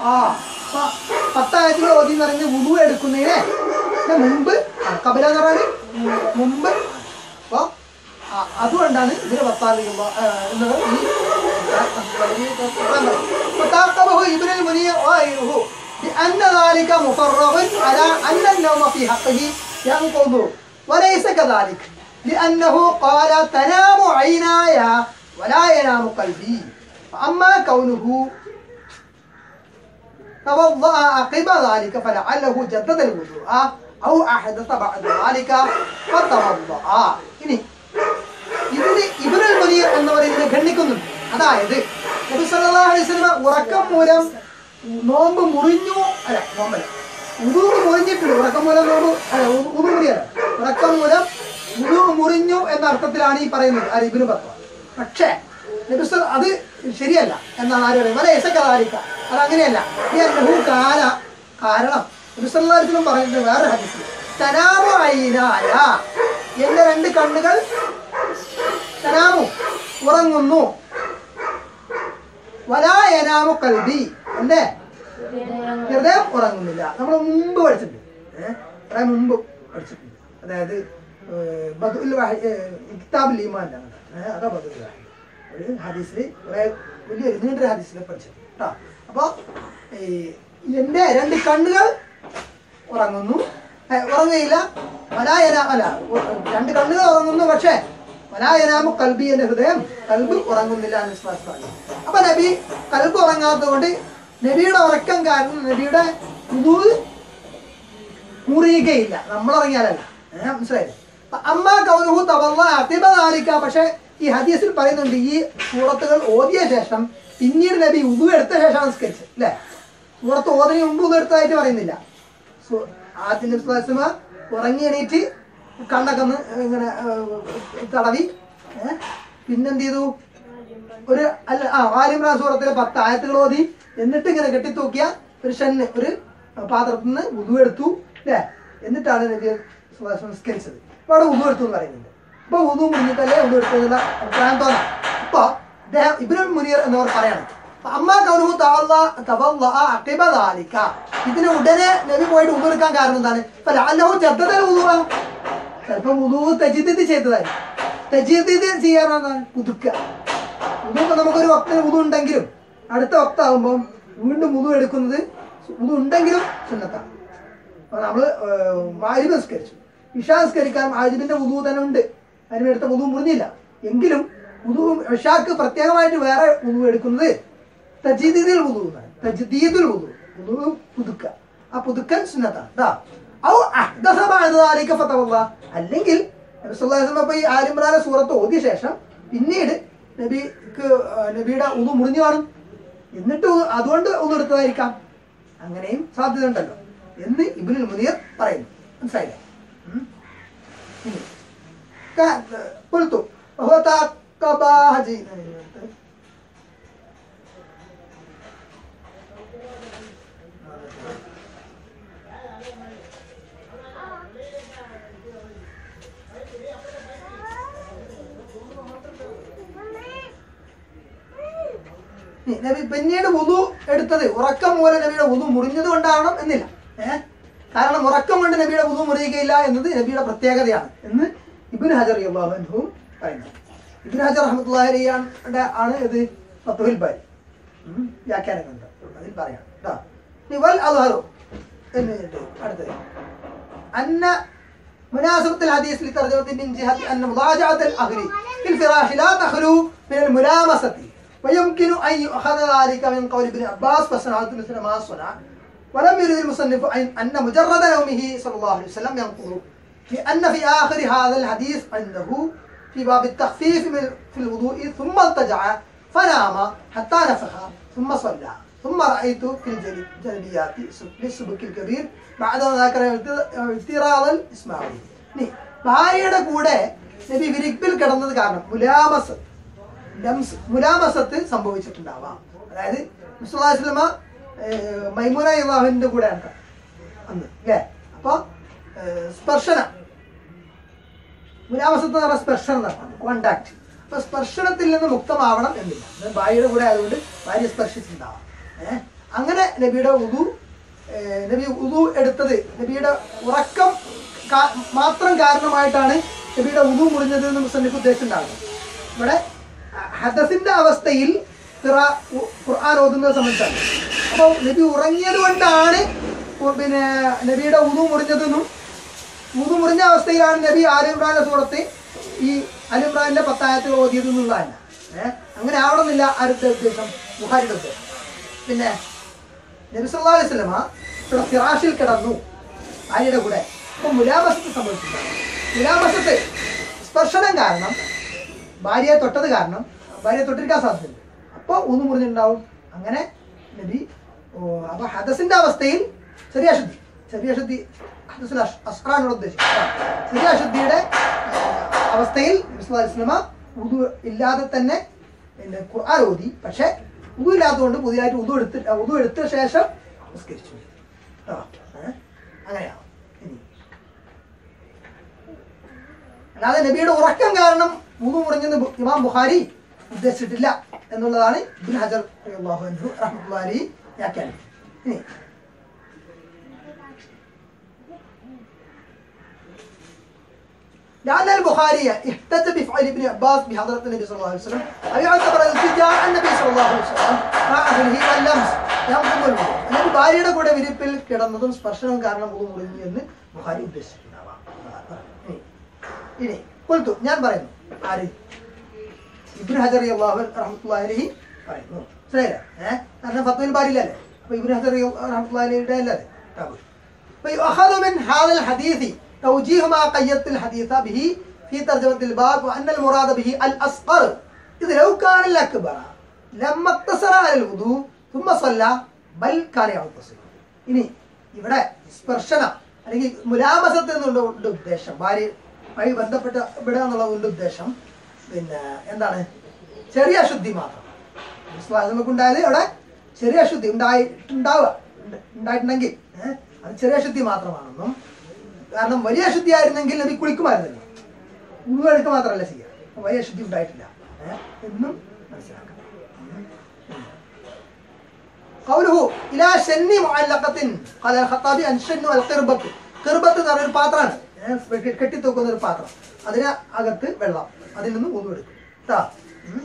പത്തായത്തുകൾ ഓതി എന്ന് പറയുന്നത് വുളു എടുക്കുന്നതിന് ഇതിന് മുമ്പ് ആ, കബര എന്ന് പറഞ്ഞാൽ മുമ്പ് അപ്പൊ ആ, അതുകൊണ്ടാണ് ഇതിന് പത്താം എന്നവർ ഈ فتعقبه ابن المنير وغيره بأن ذلك مفرغ على أن النوم في حقه ينقض وليس كذلك لأنه قال تنام عيناي ولا ينام قلبي فأما كونه توضأ عقب ذلك فلعله جدد الوضوء أو أحدث بعد ذلك فتوضأ ഇനി ഇതിന് ഇബനുൽ മുനീർ എന്നവർ ഇതിനെ ഖണ്ഡിക്കുന്നുണ്ട് അതായത് നബി സല്ലല്ലാഹു അലൈഹി വസല്ലമ ഉറക്കം മൂലം നോമ്പ് മുറിഞ്ഞു അല്ല നോമ്പല്ല ഉദു മുറിഞ്ഞിട്ടുണ്ട് ഉറക്കം മൂലം നോമ്പ് അല്ല ഉദു മുറിയല്ല ഉറക്കം മൂലം ഉദു മുറിഞ്ഞു എന്ന അർത്ഥത്തിലാണ് ഈ പറയുന്നത് ആ ഇബിന് പത്വ പക്ഷേ നബി സല്ല- അത് ശരിയല്ല എന്നാണ് ആര് പറയുന്നത് വല എസക്കാരിക്ക അത് അങ്ങനെയല്ല ഈ അന്നഹു കാല കാരണം നബി സല്ലല്ലാഹു അലൈഹി വസല്ലം പറയുന്നത് വേറെ ഹദീസിൽ തനാമു ഐനായ എന്റെ രണ്ട് കണ്ണുകൾ തനാമു ഉറങ്ങുന്നു വലായനാമു കൽബി എന്റെ ഹൃദയം ഉറങ്ങുന്നില്ല നമ്മൾ മുമ്പ് പഠിച്ചിട്ടുണ്ട് ഏഹ് കുറെ മുമ്പ് പഠിച്ചിട്ടുണ്ട് അതായത് ഏഹ്, ബദുൽ വാഹി ഏഹ്, കിതാബുൽ ഈമാൻ്റെ ഏഹ് അതാ ബദുൽ വാഹി ഒരു ഹദീസിൽ കുറെ വലിയൊരു നീണ്ടൊരു ഹദീസിൽ പഠിച്ചിട്ടുണ്ട് കേട്ടോ അപ്പോൾ എൻ്റെ രണ്ട് കണ്ണുകൾ ഉറങ്ങുന്നു ഏ, ഉറങ്ങുകയില്ല വലായന അല്ല ഉ- രണ്ട് കണ്ണുകൾ ഉറങ്ങുന്നു പക്ഷേ വലായനാമു കൽബി എന്റെ ഹൃദയം കൽബ് ഉറങ്ങുന്നില്ല എന്ന് വിശ്വാസം പറഞ്ഞു അപ്പൊ നബി കൽബ് ഉറങ്ങാത്തത് കൊണ്ട് നബിയുടെ ഉറക്കം കാരണം നബിയുടെ ഉദൂവ് മുറിയുകയില്ല നമ്മൾ ഇറങ്ങിയാലല്ല ഏഹ് മനസ്സിലായില്ലേ അപ്പൊ അമ്മ കൗനുഹു തവല്ല അതിബ നാലിക്ക പക്ഷെ ഈ ഹദീസിൽ പറയുന്നുണ്ട് ഈ സൂറത്തുകൾ ഓതിയ ശേഷം പിന്നീട് നബി ഉദു എടുത്ത ശേഷം നിസ്കരിച്ചത് അല്ലേ സൂറത്ത് ഓതിന് മുമ്പ് ഉദു എടുത്തതായിട്ട് പറയുന്നില്ല സു- ആദ്യം നബി സ്വല്ലല്ലാഹു അലൈഹി വസല്ലമ ഉറങ്ങി എണീറ്റ് കണ്ണൊക്കെ ഒന്ന് ഇങ്ങനെ ഏഹ്, തടവി ഏഹ്, പിന്നെന്ത് ചെയ്തു ഒരു അല്ല ആ ആലിമ്രാൻ സൂറത്തിലെ പത്ത് ആയത്തുകൾ ഓതി എന്നിട്ട് ഇങ്ങനെ കെട്ടിത്തൂക്കിയ ഒരു ഷെന്ന് ഒരു പാത്രത്തിൽ നിന്ന് ഉതു എടുത്തു അല്ലേ എന്നിട്ടാണ് നബി സ്വല്ലല്ലാഹു അലൈഹി വസല്ലം സംസ്കരിച്ചത് അപ്പൊ അവിടെ ഉതു എടുത്തു എന്ന് പറയുന്നുണ്ട് അപ്പൊ ഉതു മുന്നിട്ടല്ലേ ഉതു എടുത്തു എന്നുള്ള അഭിപ്രായം തോന്നാം അപ്പൊ ഇദ്ദേഹം ഇബ്രാഹിം മുനീർ എന്നവർ പറയണം അപ്പൊ അമ്മ കൗനുഹു തവല്ല- തവല്ലഅ അഖിബ ദാലിക. ഇതിന് ഉടനെ നബി പോയിട്ട് ഉതു എടുക്കാൻ കാരണം എന്താണ് ഇപ്പൊ ലാലഹു ജദ്ദദൽ ഉദുവ ചിലപ്പോ ഉദു തജീദ് ചെയ്തതായി തജീദ് ചെയ്യാറാണ് പുതുക്കുക ഉദു ഇപ്പൊ നമുക്കൊരു വക്തിന് ഉദു ഉണ്ടെങ്കിലും അടുത്ത വക്താകുമ്പോൾ വീണ്ടും ഉദു എടുക്കുന്നത് ഉദു ഉണ്ടെങ്കിലും സുന്നത്താണ് അപ്പൊ നമ്മള് വാരിബ് നിസ്കരിച്ചു ഇഷാ നിസ്കരിക്കാൻ വാരിബിന്റെ ഉദു തന്നെ ഉണ്ട് അതിന് എടുത്ത ഉദു മുറിഞ്ഞില്ല എങ്കിലും ഉദു ഇഷാക്ക് പ്രത്യേകമായിട്ട് വേറെ ഉദു എടുക്കുന്നത് തജീദീദിൽ ഉദു എന്നാണ് തജ്ദീദുൽ ഉദു ഉദു പുതുക്കുക ആ പുതുക്കൽ സുന്നത്താണ് ട്ടാ. ഔ അഹ്ദസ ബഅദ ദാലിക ഫതവല്ല. അല്ലെങ്കിൽ നബി സല്ലല്ലാഹു അലൈഹി വസല്ലം ഇപ്പൊ ഈ ആലിമ്രാനെ സൂറത്ത് ഓതിയ ശേഷം പിന്നീട് നബിക്ക് ആ, നബിയുടെ ഉദു മുറിഞ്ഞു കാണും എന്നിട്ട് ഉ- അതുകൊണ്ട് ഒന്ന് എടുത്തതായിരിക്കാം അങ്ങനെയും സാധ്യത ഉണ്ടല്ലോ എന്ന് ഇബ്നുൽ മുനീർ പറയുന്നു മനസ്സിലായില്ലേ ഉം. ഇനി. ക- قلت وهو تعقب هجي ഇനി നബി പിന്നീട് വുതു എടുത്തത് ഉറക്കം മൂലം നബിയുടെ വുതു മുറിഞ്ഞത് കൊണ്ടാവണം എന്നില്ല ഏഹ് കാരണം ഉറക്കം കൊണ്ട് നബിയുടെ വുതു മുറിയുകയില്ല എന്നത് നബിയുടെ പ്രത്യേകതയാണ് എന്ന് ഇബിൻ ഹജർ അള്ളാഹുവും പറയുന്നത് ഇബിൻ ഹജർ അഹമ്മദ്ലാഹിയുടെ ആണ് ഇത് ഫത്തുഹിൽ ബാരി ഉം, വ്യാഖ്യാനങ്ങളുണ്ട് അതിൽ പറയാം കേട്ടോ ഇനി വൽ അൽഹറു എന്ന് അടുത്തത് أن مناسبة الحديث لترجمة من جهة أن مضاجعة الأهل في الفراش لا تخلو من الملامسة ويمكن أن يؤخذ ذلك من قول ابن عباس فصنعت مثل ما صنع ولم يرد المصنف أن- أن مجرد نومه صلى الله عليه وسلم ينقض لأن في آخر هذا الحديث عنده في باب التخفيف من في الوضوء ثم التجع فنام حتى نفخ ثم صلى ثم رأيت في الجل- الجلبيات للسبك الكبير بعد ذكر اعتراض الإسماعيلي ഇനി ഭാര്യയുടെ കൂടെ നബി വിരിപ്പിൽ കിടന്നത് കാരണം മുലാമസ് ലംസ് മുലാമസത്ത് സംഭവിച്ചിട്ടുണ്ടാവാം അതായത് മുസ്ലാസ്ലമ മൈമുന ഇവാഹിന്റെ കൂടെ ആണ് അന്ന് അല്ലേ അപ്പൊ ഏഹ്, സ്പർശനം മുലാമസത്ത് എന്ന് പറഞ്ഞാൽ സ്പർശനം നടത്തണം കോണ്ടാക്ട് അപ്പൊ സ്പർശനത്തിൽ നിന്ന് മുക്തമാവണം എന്നില്ല അത് ഭാര്യയുടെ കൂടെ ആയതുകൊണ്ട് ഭാര്യ സ്പർശിച്ചിട്ടുണ്ടാവാം ഏഹ് അങ്ങനെ നബിയുടെ ഉദു ഏഹ്, നബി ഉദു എടുത്തത് നബിയുടെ ഉറക്കം കാ- മാത്രം കാരണമായിട്ടാണ് നബിയുടെ ഉദു മുറിഞ്ഞത് എന്ന് മുസന്നിഫ് ഉദ്ദേശിച്ചിട്ടുണ്ടാകുന്നത് ഇവിടെ ഹദസിന്റെ അവസ്ഥയിൽ ഖിറ- ഉ- ഖുർആൻ ഓതുന്നത് സംബന്ധിച്ചാണ് അപ്പോൾ നബി ഉറങ്ങിയത് കൊണ്ടാണ് ഉ- പിന്നെ നബിയുടെ ഉദു മുറിഞ്ഞതെന്നും ഉദു മുറിഞ്ഞ അവസ്ഥയിലാണ് നബി ആലിമ്രാന്റെ സൂറത്ത് ഈ അലിമ്രാന്റെ പത്തായത്തിൽ ഓതിയത് എന്നുള്ളതല്ല ഏഹ് അങ്ങനെ ആവണമെന്നില്ല ആരുടെ ഉദ്ദേശം ബുഹാരിയുടെ ഉദ്ദേശം പിന്നെ നബി സല്ലാ അലൈഹി സ്വലമ ഇവിടെ ഫിറാഷിൽ കിടന്നു ഭാര്യയുടെ കൂടെ അപ്പൊ മുലാമസത്ത് സംഭവിച്ചിട്ടുണ്ട് മുലാമസത്ത് സ്പർശനം കാരണം ഭാര്യയെ തൊട്ടത് കാരണം ഭാര്യയെ തൊട്ടിരിക്കാൻ സാധ്യതയുണ്ട് അപ്പോൾ ഊന്ന് മുറിഞ്ഞിട്ടുണ്ടാവും അങ്ങനെ നബി ഓ, അപ്പൊ ഹദസിന്റെ അവസ്ഥയിൽ ചെറിയ അശുദ്ധി ചെറിയ അശുദ്ധി ഹദസുൽ അഷ്- അസ്റാനോട് ഉദ്ദേശിക്കുന്നത് ചെറിയ അശുദ്ധിയുടെ ആ, അവസ്ഥയിൽ ഇസ്ലാമ ഉദു ഇല്ലാതെ തന്നെ പിന്നെ ഖുർആൻ ഓതി പക്ഷെ ഉദു ഇല്ലാത്തതുകൊണ്ട് പുതിയതായിട്ട് ഉദു എടുത്ത് ഉദു എടുത്ത ശേഷം നിസ്കരിച്ചു ആ, ഏ? അങ്ങനെയാണ് ഇനി അല്ലാതെ നബിയുടെ ഉറക്കം കാരണം മൂന്ന് മുറിഞ്ഞെന്ന് ബു- ഇമാം ബുഖാരി ഉദ്ദേശിച്ചിട്ടില്ല എന്നുള്ളതാണ് ഇബ്നു ഹജർ റളിയല്ലാഹു അൻഹു റഹ്മത്തുള്ളാഹി അലൈഹി വ്യാഖ്യാനം ഇനി لأن البخاري احتج بفعل ابن عباس بحضرة النبي صلى الله عليه وسلم أو يعتبر التجاء النبي صلى الله عليه وسلم مع أهله واللمس ينقض الوضوء അല്ലെങ്കിൽ ഭാര്യയുടെ കൂടെ വിരിപ്പിൽ കിടന്നതും സ്പർശനവും കാരണം മുഖം മുറിഞ്ഞു എന്ന് ബുഹാരി ഉദ്ദേശിച്ചിട്ടുണ്ടാവാം ഇനി ഇനി കൊൽത്തു ഞാൻ പറയുന്നു ആര് ഇബ്നു ഹജർ അള്ളാഹു റഹ്മത്തുള്ളാഹി അലൈഹി പറയുന്നു മനസ്സിലായില്ല ഏഹ് കാരണം ഫത്തുൽ ബാരിലല്ലേ അപ്പൊ ഇബ്നു ഹജർ റഹ്മത്തുള്ളാഹി അലൈഹിയുടെ അല്ലേ കിതാബ് فيؤخذ من هذا الحديث توجيه ما قيدت الحديث به في ترجمة الباب وأن المراد به الأصغر إذ لو كان الأكبر لما اقتصر على الوضوء ثم صلى بل كان يغتسل ഇനി ഇവിടെ സ്പർശനം അല്ലെങ്കിൽ മുലാമസത്ത് എന്നുള്ള ഉണ്ട് ഉദ്ദേശം ഭാര്യയുമായി ബന്ധപ്പെട്ട് ഇവിടെ എന്നുള്ള ഉദ്ദേശം പിന്നെ എന്താണ് ചെറിയ അശുദ്ധി മാത്രം വിശ്വാസം നമുക്ക് ഉണ്ടായത് അവിടെ ചെറിയ അശുദ്ധി ഉണ്ടായിട്ടുണ്ടാവുക ഉണ്ട്- ഉണ്ടായിട്ടുണ്ടെങ്കിൽ ഏഹ്, അത് ചെറിയ അശുദ്ധി മാത്രമാണെന്നും കാരണം വലിയ അശുദ്ധി ആയിരുന്നെങ്കിൽ നബി കുളിക്കുമായിരുന്നല്ലോ ഉള്ളുകൾക്ക് മാത്രമല്ല ചെയ്യുക അപ്പൊ വലിയ അശുദ്ധി ഉണ്ടായിട്ടില്ല ഏഹ്, എന്നും മനസ്സിലാക്കണം قوله إلى شن معلقة قال الخطابي أن شن القربة قربة എന്ന് പറഞ്ഞ ഒരു പാത്രമാണ് ഏഹ്, കെ- കെട്ടിത്തൂക്കുന്ന ഒരു പാത്രം അതിന് അകത്ത് വെള്ളം അതിൽ നിന്ന് ഊന്നു എടുക്കും കേട്ടോ ഉം.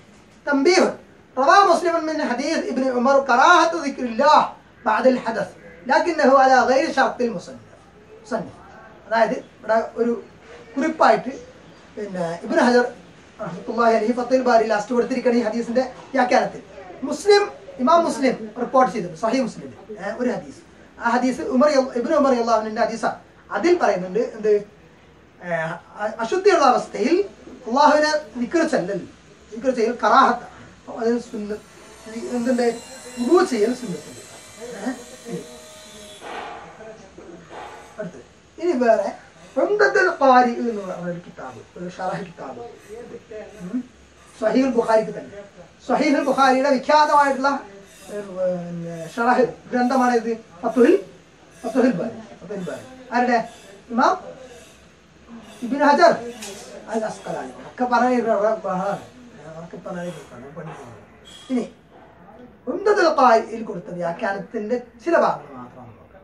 تنبيه روى مسلم من حديث ابن عمر كراهة ذكر الله بعد الحدث ലാക്കിന്നഹു അല ഗൈർ ഷർത്തിൽ മുസന്നിഫ് മുസന്നിഫ് അതായത് ഇവിടെ ഒരു കുറിപ്പായിട്ട് പിന്നെ ഇബ്നു ഹജർ റഹ്മത്തുള്ളാഹി അലൈഹി ഫത്തുൽ ബാരി ലാസ്റ്റ് കൊടുത്തിരിക്കുന്ന ഈ ഹദീസിന്റെ വ്യാഖ്യാനത്തിൽ മുസ്ലിം ഇമാം മുസ്ലിം റിപ്പോർട്ട് ചെയ്തിട്ടുണ്ട് സഹീഹ് മുസ്ലിം ഒരു ഹദീസ് ആ ഹദീസ് ഉമർ റളിയ- ഇബ്നു ഉമർ അള്ളാഹുവിന്റെ ഹദീസാണ് അതിൽ പറയുന്നുണ്ട് എന്ത് ഏഹ് അ- അശുദ്ധിയുള്ള അവസ്ഥയിൽ അള്ളാഹുവിനെ നിക്കറ് ചെല്ലൽ നിക്കറ് ചെയ്യൽ കറാഹത്ത അതിന് സുന്ന എന്തുണ്ട് ഉദു ചെയ്യൽ സുന്നത്തുണ്ട് ഏഹ് ഇനി. അടുത്ത് ഇനി വേറെ ഉംദത്തുൽ ഖാരി എന്ന് പറഞ്ഞ ഒരു കിതാബ് ഒരു ഷറഹ് കിതാബ് ഉം. സ്വഹീഹുൽ ബുഖാരിക്ക് തന്നെ സ്വഹീഹുൽ ബുഖാരിയുടെ വിഖ്യാതമായിട്ടുള്ള ഏഹ്, പിന്നെ ഷറഹ് ഗ്രന്ഥമാണ് ഇത് ഫത്തുഹിൽ ഫത്തുഹിൽ ബാരി ഫത്തുഹിൽ ബാരി ആരുടെ ഇമാം ഇബിൻ ഹജർ അൽ അസ്കലാനി ഒക്കെ പറഞ്ഞ ബഹളാണ് അവർക്ക് പറഞ്ഞ ഇനി ഉംദത്തുൽ ഖാരിയിൽ കൊടുത്ത വ്യാഖ്യാനത്തിന്റെ ചില ഭാഗങ്ങൾ മാത്രമാണ് നോക്കാം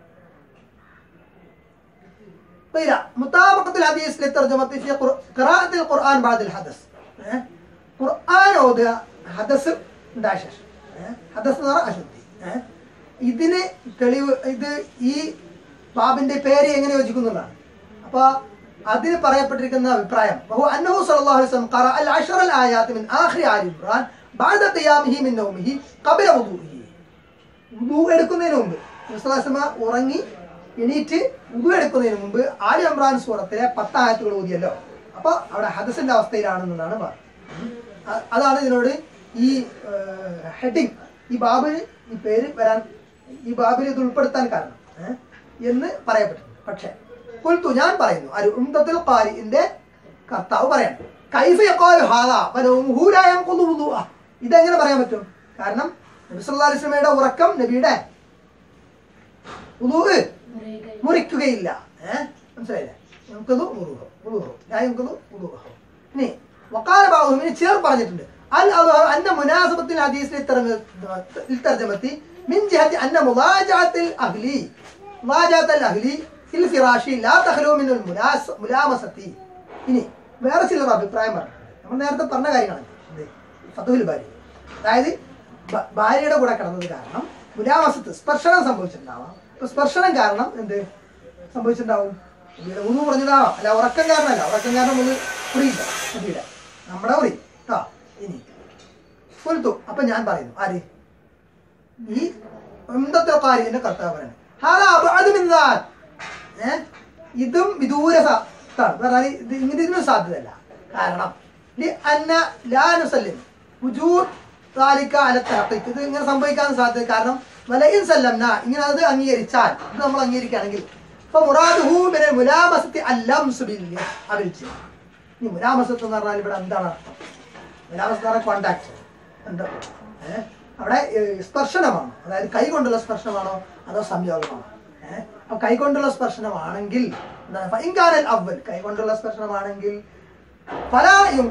قيل مطابقة الحديث للترجمة في قر- قراءة القرآن بعد الحدث إيه؟ ഖുർആൻ ഓതുക ഹദസ് ഉണ്ടായ ശേഷം ഏഹ്? ഹദസ് എന്ന് പറഞ്ഞാൽ അശുദ്ധി ഏഹ്? ഇതിന് തെളിവ് ഇത് ഈ ബാബിന്റെ പേര് എങ്ങനെ യോജിക്കുന്നുള്ളതാണ് അപ്പൊ അതിന് പറയപ്പെട്ടിരിക്കുന്ന അഭിപ്രായം ബഹു അന്നഹു സല്ലല്ലാഹു അലൈഹി വസല്ലം ഖറഅ അൽ അശറ അൽ ആയാത്ത് മിൻ ആഖിരി ആലി ഇംറാൻ ബഅദ ഖിയാമിഹി മിൻ നൗമിഹി ഖബല വുദൂഇഹി ഉദു എടുക്കുന്നതിന് മുമ്പ് മുസ്ലാസമ ഉറങ്ങി എണീറ്റ് ഉദു എടുക്കുന്നതിന് മുമ്പ് ആലി ഇമ്രാൻ സൂറത്തിലെ പത്തായത്തുകൾ ഓതിയല്ലോ അപ്പൊ അവിടെ ഹദസിന്റെ അവസ്ഥയിലാണെന്നാണ് പറയുന്നത് അ- അതാണ് ഇതിനോട് ഈ ഹെഡിങ് ഈ ബാബിന് ഈ പേര് വരാൻ ഈ ബാബിൽ ഇത് ഉൾപ്പെടുത്താൻ കാരണം ഏ? എന്ന് പറയപ്പെട്ടിട്ടുണ്ട് പക്ഷേ കുൽത്തു ഞാൻ പറയുന്നു അരു ഉംദത്തുൽ ഖാരിന്റെ കർത്താവ് പറയണം കൈഫ യഖാലു ഹാദാ വനൗമുഹു ലാ യൻഖുദു വുദൂഅ ഇതെങ്ങനെ പറയാൻ പറ്റും കാരണം നബി സല്ലല്ലാഹു അലൈഹി വസല്ലമയുടെ ഉറക്കം നബിയുടെ വുദൂഅ് മുറിക്കുകയില്ല ഏഹ് മനസ്സിലായില്ലേ നമുക്കത് മുറുകോ മുറുകോ ലാ യൻഖുദു വുദൂഅ ഇനി വഖാല ബാഹും ഇനി ചിലർ പറഞ്ഞിട്ടുണ്ട് അൽ അദ്ഹർ അന്ന മുനാസബത്തിൽ ഹദീസിൽ തർജമത്തി മിൻ ജിഹത്തി അന്ന മുലാജാത്തിൽ അഹ്ലി മുലാജാത്തൽ അഹ്ലി ഫിൽ ഫിറാഷി ലാ തഖലു മിൻ മുലാസ മുലാമസത്തി ഇനി വേറെ ചിലർ അഭിപ്രായം പറഞ്ഞു നമ്മൾ നേരത്തെ പറഞ്ഞ കാര്യങ്ങളാണ് എന്ത് ഫതുഹുൽ ബാരി അതായത് ഭ- ഭാര്യയുടെ കൂടെ കിടന്നത് കാരണം മുലാമസത്ത് സ്പർശനം സംഭവിച്ചിട്ടുണ്ടാവാം അപ്പൊ സ്പർശനം കാരണം എന്ത് സംഭവിച്ചിട്ടുണ്ടാവും നബിയുടെ ഉറു പറഞ്ഞതാവാം അല്ല ഉറക്കം കാരണമല്ല ഉറക്കം കാരണം ഒന്ന് കുറിയില്ല നബിയുടെ നമ്മുടെ കുറി കേട്ടോ ഇനി കൊലുത്തു അപ്പൊ ഞാൻ പറയുന്നു ആര് ഈ എന്തത്തെ കാര്യന്റെ കർത്താവ് പറയുന്നത് ഹാലാ അബ്അദു മിൻ ദാൽ. ഏ? ഇതും വിദൂര സ- ത്താണ്. പറഞ്ഞാൽ ഇത് ഇങ്ങനെ ഇതിനും സാധ്യതയല്ല കാരണം ലി അന്ന ലാ നുസല്ലിം വുജൂദ് ذلك على التحقيق. ഇത് ഇങ്ങനെ സംഭവിക്കാൻ സാധ്യത കാരണം വലയിൻ സല്ലംന ഇങ്ങനെ അത് അംഗീകരിച്ചാൽ ഇത് നമ്മൾ അംഗീകരിക്കുകയാണെങ്കിൽ ഫമുറാദുഹു മിന മുലാമസത്തി അല്ലംസു ബിൽ അബിൽചി ഈ മുലാമസത്ത് എന്ന് പറഞ്ഞാൽ ഇവിടെ എന്താണ് അർത്ഥം മുലാമസത്ത് എന്ന് പറഞ്ഞാൽ കോണ്ടാക്ട് എന്താ ഏഹ് അവിടെ ഏഹ്, സ്പർശനമാണോ അതായത് കൈ കൊണ്ടുള്ള സ്പർശനമാണോ അതോ സംയോഗമാണോ ഏഹ് അപ്പൊ കൈ കൊണ്ടുള്ള സ്പർശനമാണെങ്കിൽ എന്താണ് ഫൈൻകാരൽ അവൽ കൈ കൊണ്ടുള്ള സ്പർശനമാണെങ്കിൽ പല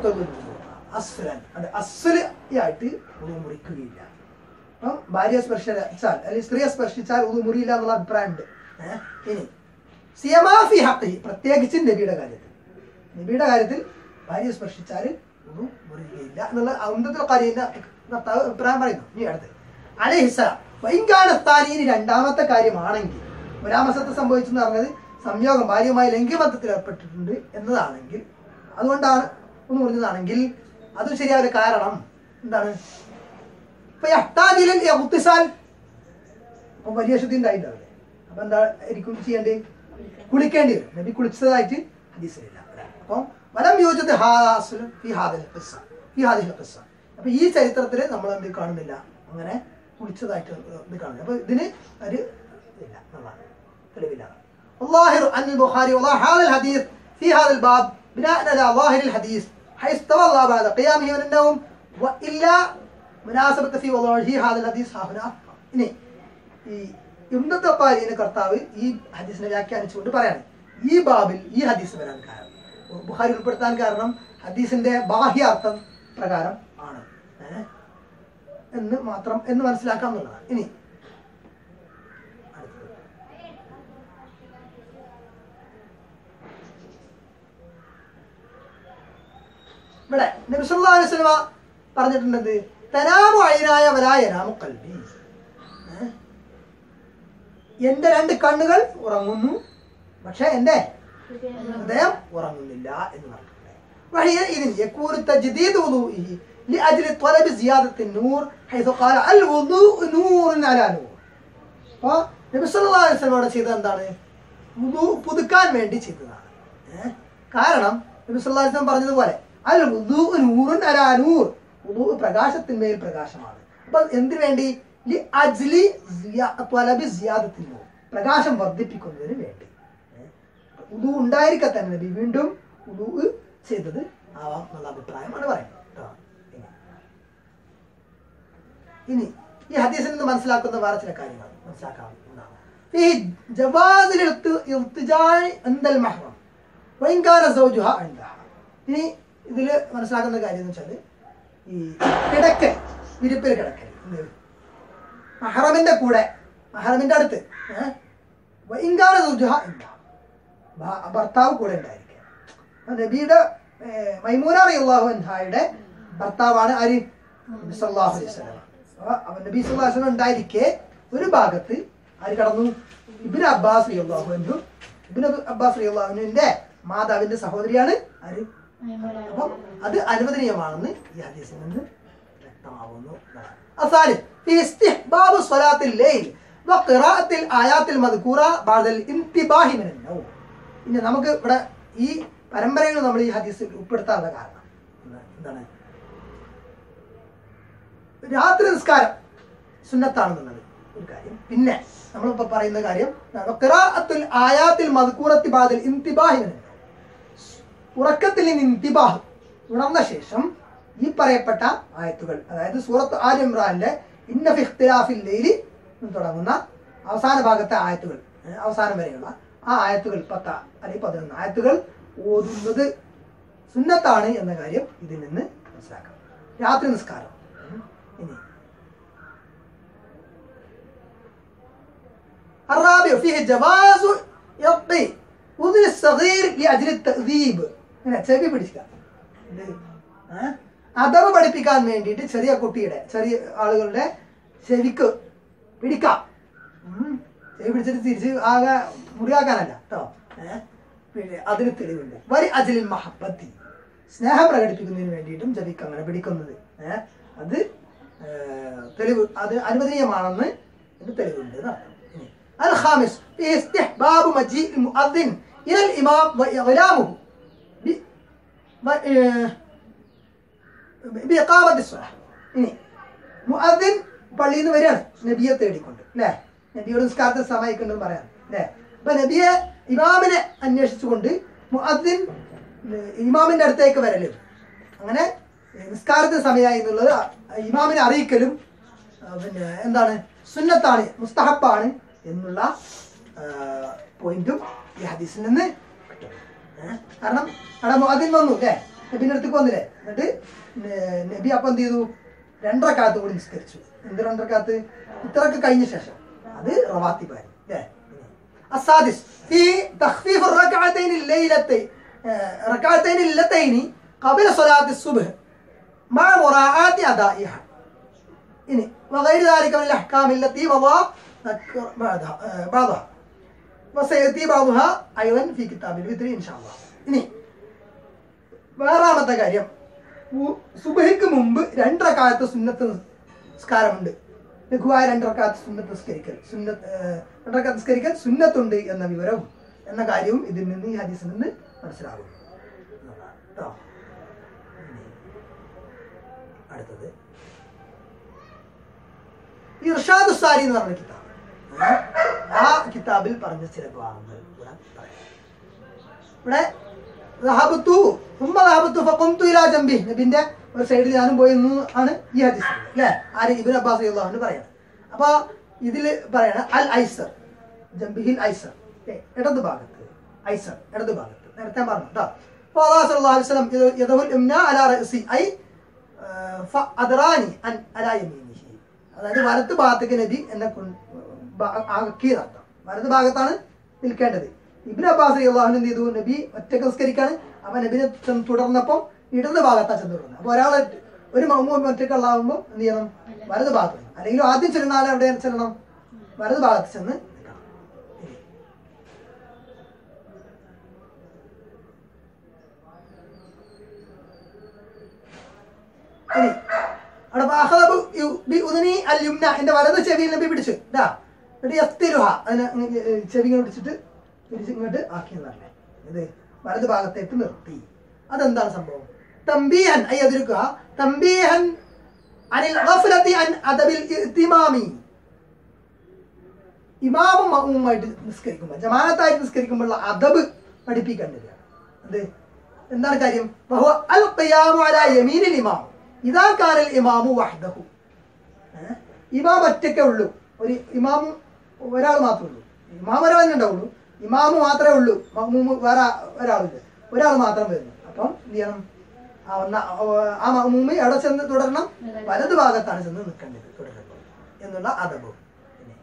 അസ്ലൻ അത് അസ്ലായിട്ട് ഉളു മുറിക്കുകയില്ല അപ്പം ഭാര്യയെ സ്പർശിച്ചാൽ അല്ലെങ്കിൽ സ്ത്രീയെ സ്പർശിച്ചാൽ ഉളു മുറിയില്ല എന്നുള്ള അഭിപ്രായമുണ്ട് ഏഹ് ഇനി സിയമാഫി ഹക്കി പ്രത്യേകിച്ച് നബിയുടെ കാര്യത്തിൽ നബിയുടെ കാര്യത്തിൽ ഭാര്യയെ സ്പർശിച്ചാൽ ഒന്നും മുറിയുകയില്ല എന്നുള്ള ഔന്നത്തിൽ കാര്യന്റെ ഭർത്താവ് അഭിപ്രായം പറയുന്നു ഇനി അടുത്ത് അലഹിസ്സലാം വൈകാലസ്ഥാനി ഇനി രണ്ടാമത്തെ കാര്യമാണെങ്കിൽ മുലാമസത്ത് സംഭവിച്ചെന്ന് പറഞ്ഞത് സംയോഗം ഭാര്യയുമായി ലംഘ്യബന്ധത്തിൽ ഏർപ്പെട്ടിട്ടുണ്ട് എന്നതാണെങ്കിൽ അതുകൊണ്ടാണ് ഒന്ന് മുറിഞ്ഞതാണെങ്കിൽ അതും ശരിയായ കാരണം എന്താണ് ഇപ്പൊ ഈ അട്ടാദിലിൽ യഹ്തിസാൽ അപ്പൊ വലിയ ശുദ്ധി ഉണ്ടായിട്ടാവില്ലേ അപ്പൊ എന്താ ആയിരിക്കും ചെയ്യേണ്ടത് കുളിക്കേണ്ടി വരും നബി കുളിച്ചതായിട്ട് ഹദീസിലില്ല അപ്പം വലം യോജിത് ഹാസുൽ ഫി ഹാദിൽ ഖിസ്സ ഫി ഹാദിൽ ഖിസ്സ അപ്പൊ ഈ ചരിത്രത്തിൽ നമ്മൾ എന്ത് കാണുന്നില്ല അങ്ങനെ കുളിച്ചതായിട്ട് ഇത് കാണുന്നില്ല അപ്പൊ ഇതിന് ഒരു ഇല്ല എന്നുള്ളതാണ് തെളിവില്ല الظاهر أن البخاري وضع هذا الحديث في هذا الباب بناء على ظاهر الحديث حيث تولى بعد قيامه من النوم وإلا مناسبة في وضعه هذا الحديث ها هنا ഇനി ഈ ഇന്നത്തെ പാലിന് കർത്താവ് ഈ ഹദീസിനെ വ്യാഖ്യാനിച്ചുകൊണ്ട് പറയാണ് ഈ ബാബിൽ ഈ ഹദീസ് വരാൻ കാരണം ബുഹാരി ഉൾപ്പെടുത്താൻ കാരണം ഹദീസിന്റെ ബാഹ്യാർത്ഥം പ്രകാരം ആണ് ഏ? എന്ന് മാത്രം എന്ന് മനസ്സിലാക്കാം എന്നുള്ളതാണ് ഇനി അടുത്തത്. ഇവിടെ നബി സല്ലല്ലാഹു അലൈഹി വസല്ലമ പറഞ്ഞിട്ടുണ്ടെന്ത് തനാമു അയിനായ വലായ നാമു കൽബി ഏ? എൻ്റെ രണ്ട് കണ്ണുകൾ ഉറങ്ങുന്നു പക്ഷെ എൻ്റെ ഹൃദയം ഉറങ്ങുന്നില്ല എന്ന് പറഞ്ഞിട്ടുണ്ട് وهي إذن يكون تجديد وضوئه لأجل طلب زيادة النور حيث قال الوضوء نور على نور അപ്പോൾ നബി സല്ലല്ലാഹു അലൈഹി വസല്ലം അവിടെ ചെയ്തത് എന്താണ് വുദു പുതുക്കാൻ വേണ്ടി ചെയ്തതാണ് ഏ? കാരണം നബി സല്ലല്ലാഹു അലൈഹി വസല്ലം പറഞ്ഞതുപോലെ അൽ വുദു നൂറുൻ അലാ നൂർ വുദു പ്രകാശത്തിന്മേൽ പ്രകാശമാണ് അപ്പൊ എന്തിനു വേണ്ടി ലി അജ്ലി സിയാ- ത്വലബി സിയാദത്തിൽ നൂർ പ്രകാശം വർദ്ധിപ്പിക്കുന്നതിന് വേണ്ടി ഏ? ഉദു ഉണ്ടായിരിക്കെ തന്നെ നബി വീണ്ടും ഉദു ചെയ്തത് ആവാം എന്നുള്ള അഭിപ്രായമാണ് പറയുന്നത് കേട്ടോ ഇനി. ഇനി ഈ ഹദീസിൽ നിന്ന് മനസ്സിലാക്കുന്ന വേറെ ചില കാര്യങ്ങൾ മനസ്സിലാക്കാവുന്നതാണ് ഈ ജവാദിൽ ഇർത്തിജായ് അന്തൽ മഹ്റം വൈകാര സൗജുഹ അൻദഹ ഇനി ഇതിൽ മനസ്സിലാക്കുന്ന കാര്യം എന്ന് വെച്ചാൽ ഈ കിടക്കൽ വിരിപ്പിൽ കിടക്കൽ എന്ത്? മഹറമിന്റെ കൂടെ മഹറമിന്റെ അടുത്ത് ഏഹ്? വൈകാര സൗജുഹ അൻദഹ ഭ- ഭർത്താവ് കൂടെ ഉണ്ടായിരിക്കുക അപ്പൊ നബിയുടെ ഏർ, മൈമൂന അറിയാഹു അൻഹായുടെ ഭർത്താവാണ് ആര് നബി സല്ലല്ലാഹു അലൈഹി വസല്ലം അപ്പൊ അവൻ നബി സല്ലല്ലാഹു അലൈഹി വസല്ലം ഉണ്ടായിരിക്കെ ഒരു ഭാഗത്ത് ആര് കടന്നു ഇബ്നു അബ്ബാസ് റളിയല്ലാഹു അൻഹു ഇബ്നു അബ്ബാസ് റളിയല്ലാഹു അൻഹുവിന്റെ മാതാവിന്റെ സഹോദരിയാണ് ആര് അപ്പം അത് അനുവദനീയമാണെന്ന് ഈ ഹദീസിൽ നിന്ന് വ്യക്തമാവുന്നു എന്നാണ്. الثالث في استحباب صلاة الليل وقراءة الآيات المذكورة بعد الانتباه من النوم ഇനി നമുക്ക് ഇവിടെ ഈ പരമ്പരകൾ നമ്മൾ ഈ ഹദീസിൽ ഉൾപ്പെടുത്താനുള്ള കാരണം എന്താ- എന്താണ് രാത്രി നിസ്കാരം സുന്നത്താണെന്നുള്ളത് ഒരു കാര്യം പിന്നെ നമ്മളിപ്പോ പറയുന്ന കാര്യം എന്താണ്? ഖിറാഅത്തുൽ ആയാത്തിൽ മദ്കൂറത്തി ബാദൽ ഇന്തിബാഹി മിനൽ നൗം. ഉറക്കത്തിൽ നിന്ന് ഇന്തിബാഹ് ഉണർന്ന ശേഷം ഈ പറയപ്പെട്ട ആയത്തുകൾ അതായത് സൂറത്ത് ആൽ ഇമ്രാനിലെ ഇന്ന ഫി ഇഖ്തിലാഫിൽ ലൈലി എന്ന് തുടങ്ങുന്ന അവസാന ഭാഗത്തെ ആയത്തുകൾ ഏ, അവസാനം വരെയുള്ള ആ ആയത്തുകൾ പത്ത അല്ലെങ്കിൽ പതിനൊന്ന് ആയത്തുകൾ ഓതുന്നത് സുന്നത്താണ് എന്ന കാര്യം ഇതിൽ നിന്ന് മനസ്സിലാക്കാം രാത്രി നിസ്കാരം ഉം. ഇനി الرابع فيه جواز يقضي أذن الصغير لأجل التأذيب ഇങ്ങനെ ചെവി പിടിക്കുക ഇത്, ഏ? അഥവ പഠിപ്പിക്കാൻ വേണ്ടിയിട്ട് ചെറിയ കുട്ടിയുടെ ചെറിയ ആളുകളുടെ ചെവിക്ക് പിടിക്കാം ഉം. ചെവി പിടിച്ചിട്ട് തിരിച്ച് ആകെ മുറിയാക്കാനല്ല കേട്ടോ ഏഹ് പിന്നെ അതിന് തെളിവുണ്ട് വരി അജലിൽ മഹബത്തി സ്നേഹം പ്രകടിപ്പിക്കുന്നതിന് വേണ്ടിയിട്ടും ചെവിക്ക് അങ്ങനെ പിടിക്കുന്നത് ഏഹ് അത് ഏഹ്, തെളിവ് അത് അനുവദനീയമാണെന്ന് ഇത് തെളിവുണ്ട് എന്നർത്ഥം. ഇനി, الخامس في استحباب مجيء المؤذن إلى الإمام وإعلامه ب- ب- آه، ബിഖാമത്തി സ്വലാഹ്. ഇനി മുഅദ്ദിൻ പള്ളിയിൽ നിന്ന് വരികയാണ് നബിയെ തേടിക്കൊണ്ട് അല്ലേ നബിയോട് നിസ്കാരത്തിൽ സഹായിക്കുന്നുണ്ടെന്ന് പറയാം അല്ലേ അപ്പൊ നബിയെ ഇമാമിനെ അന്വേഷിച്ചുകൊണ്ട് മുഅദ്ദിൻ ഏർ, ഇമാമിന്റെ അടുത്തേക്ക് വരലും അങ്ങനെ ഏർ, നിസ്കാരത്തിന് സമയമായി എന്നുള്ളത് അ- ഇമാമിനെ അറിയിക്കലും ആ, പിന്നെ എന്താണ് സുന്നത്താണ് മുസ്തഹബാണ് എന്നുള്ള പോയിന്റും ഈ ഹദീസിൽ നിന്ന് കിട്ടും ഏ? കാരണം അവിടെ മുഅദ്ദിൻ വന്നു അല്ലേ നബിന്റെ അടുത്തേക്ക് വന്നില്ലേ എന്നിട്ട് ന- നബി അപ്പം എന്ത് ചെയ്തു രണ്ടരക്കാലത്ത് കൂടി നിസ്കരിച്ചു എന്ത് രണ്ടരക്കാലത്ത് ഇത്രയൊക്കെ കഴിഞ്ഞ ശേഷം അത് റവാത്തിബായി അല്ലേ السادس في تخفيف الركعتين الليلتين آه، ركعتين اللتين قبل صلاة الصبح مع مراعاة أدائها ഇനി وغير ذلك من الأحكام التي مضى ذكر بعدها آه، بعضها وسيأتي بعضها أيضا في كتاب الوتر إن شاء الله ഇനി വേറാമത്തെ കാര്യം ഉ- സുബഹിക്ക് മുമ്പ് രണ്ടരക്കാലത്ത് സുന്നത്ത് നിസ്കാരമുണ്ട് ലഘുവായ രണ്ടരക്കാലത്ത് സുന്നത്ത് നിസ്കരിക്കൽ സുന്നത്ത് ഏഹ്, രണ്ടരക്കാലത്ത് നിസ്കരിക്കൽ സുന്നത്തുണ്ട് എന്ന വിവരവും എന്ന കാര്യവും ഇതിൽ നിന്ന് ഈ ഹദീസിൽ നിന്ന് മനസ്സിലാകും എന്നതാണ് കേട്ടോ ഇനി അടുത്തത് ഇർഷാദ് സാരി എന്ന് പറഞ്ഞ കിതാബ് ഏഹ്, ആ കിതാബിൽ പറഞ്ഞ ചില ഭാഗങ്ങൾ ഇവിടെ പറയാം ഇവിടെ റഹബത്തു ഉമ്മ റഹബത്തു ഫഖംതു ഇലാ ജംബി നബിന്റെ ഒരു സൈഡിൽ ഞാനും പോയി എന്ന് ആണ് ഈ ഹദീസ് അല്ലേ ആര് ഇബ്നു അബ്ബാസ് റളിയല്ലാഹു പറയാണ് അപ്പൊ ഇതിൽ പറയണ അൽ ഐസർ ജംബിഹിൽ ഐസർ ഏ, ഇടത് ഭാഗത്ത് ഐസർ ഇടത് ഭാഗത്ത് നേരത്തെ പറഞ്ഞു കേട്ടോ അപ്പോൾ അള്ളാഹു സ്വല്ലല്ലാഹു അലൈഹി വസല്ലം യദ- യദഹുൽ ഇംന അലാ റഅസി ഐ ആ, ഫ അദ്റാനി അൻ അലാ യമീനിഹി അതായത് വലത്ത് ഭാഗത്തേക്ക് നബി എന്നെ കൊണ്ട് ആക്കി നടത്താം വലത് ഭാഗത്താണ് നിൽക്കേണ്ടത് ഇബിൻ അബ്ബാസ് അള്ളാഹുൻ എന്ത് ചെയ്തു നബി ഒറ്റക്ക് നിസ്കരിക്കാണ് അപ്പൊ നബിനെ ചെന്ന് തുടർന്നപ്പോൾ ഇടത് ഭാഗത്താണ് ചെന്ന് തുടർന്നത് അപ്പൊ ഒരാൾ ഒരു മമ്മൂമ്മ ഒറ്റക്ക് ഉള്ളാകുമ്പോൾ എന്ത് ചെയ്യണം വലത് ഭാഗത്ത് അല്ലെങ്കിൽ ആദ്യം ചെല്ലുന്ന ആളെ എവിടെ ചെല്ലണം വലത് ഭാഗത്ത് ചെന്ന് നിൽക്കണം ഇനി അവിടെ അഹബു ബി ഉദനി അൽ യുംന എന്റെ വലത് ചെവിയിൽ നബി പിടിച്ചു ഇതാ എന്നിട്ട് യഫ്തിലുഹ അതിനെ ഇങ്ങ് ഏ, ചെവി ഇങ്ങനെ പിടിച്ചിട്ട് പിടിച്ച് ഇങ്ങോട്ട് ആക്കി എന്നറിഞ്ഞേ ഇത് വലത് ഭാഗത്തേക്ക് നിർത്തി അതെന്താണ് സംഭവം തമ്പീഹൻ ഐ അതിരുക്കുക തമ്പീഹൻ അനിൽ ഗഫലത്തി അൻ അദബിൽ ഇത്തിമാമി ഇമാമും മഅ്മൂമായിട്ട് നിസ്കരിക്കുമ്പോൾ ജമാഅത്തായിട്ട് നിസ്കരിക്കുമ്പോഴുള്ള അദബ് പഠിപ്പിക്കേണ്ടത് എന്ത് എന്താണ് കാര്യം വഹുവ അൽ ഖിയാമു അലാ യമീനിൽ ഇമാം ഇദാ കാനൽ ഇമാമു വഹ്ദഹു ഏ? ഇമാം ഒറ്റയ്ക്കേ ഉള്ളൂ ഒരു ഇമാം ഒരാൾ മാത്രമേ ഉള്ളൂ ഇമാം ഒരാൾ തന്നെ ഉണ്ടാവുള്ളൂ ഇമാമ് മാത്രമേ ഉള്ളൂ മഅ്മൂമ് വേറെ ഒരാളില്ല ഒരാൾ മാത്രം വരുന്നു അപ്പം എന്ത് ചെയ്യണം ആ ഒന്ന- ആ മഅ്മൂമ് എവിടെ ചെന്ന് തുടരണം വലത് ഭാഗത്താണ് ചെന്ന് നിൽക്കേണ്ടത് തുടരുമ്പോൾ എന്നുള്ള അദബ് പിന്നെ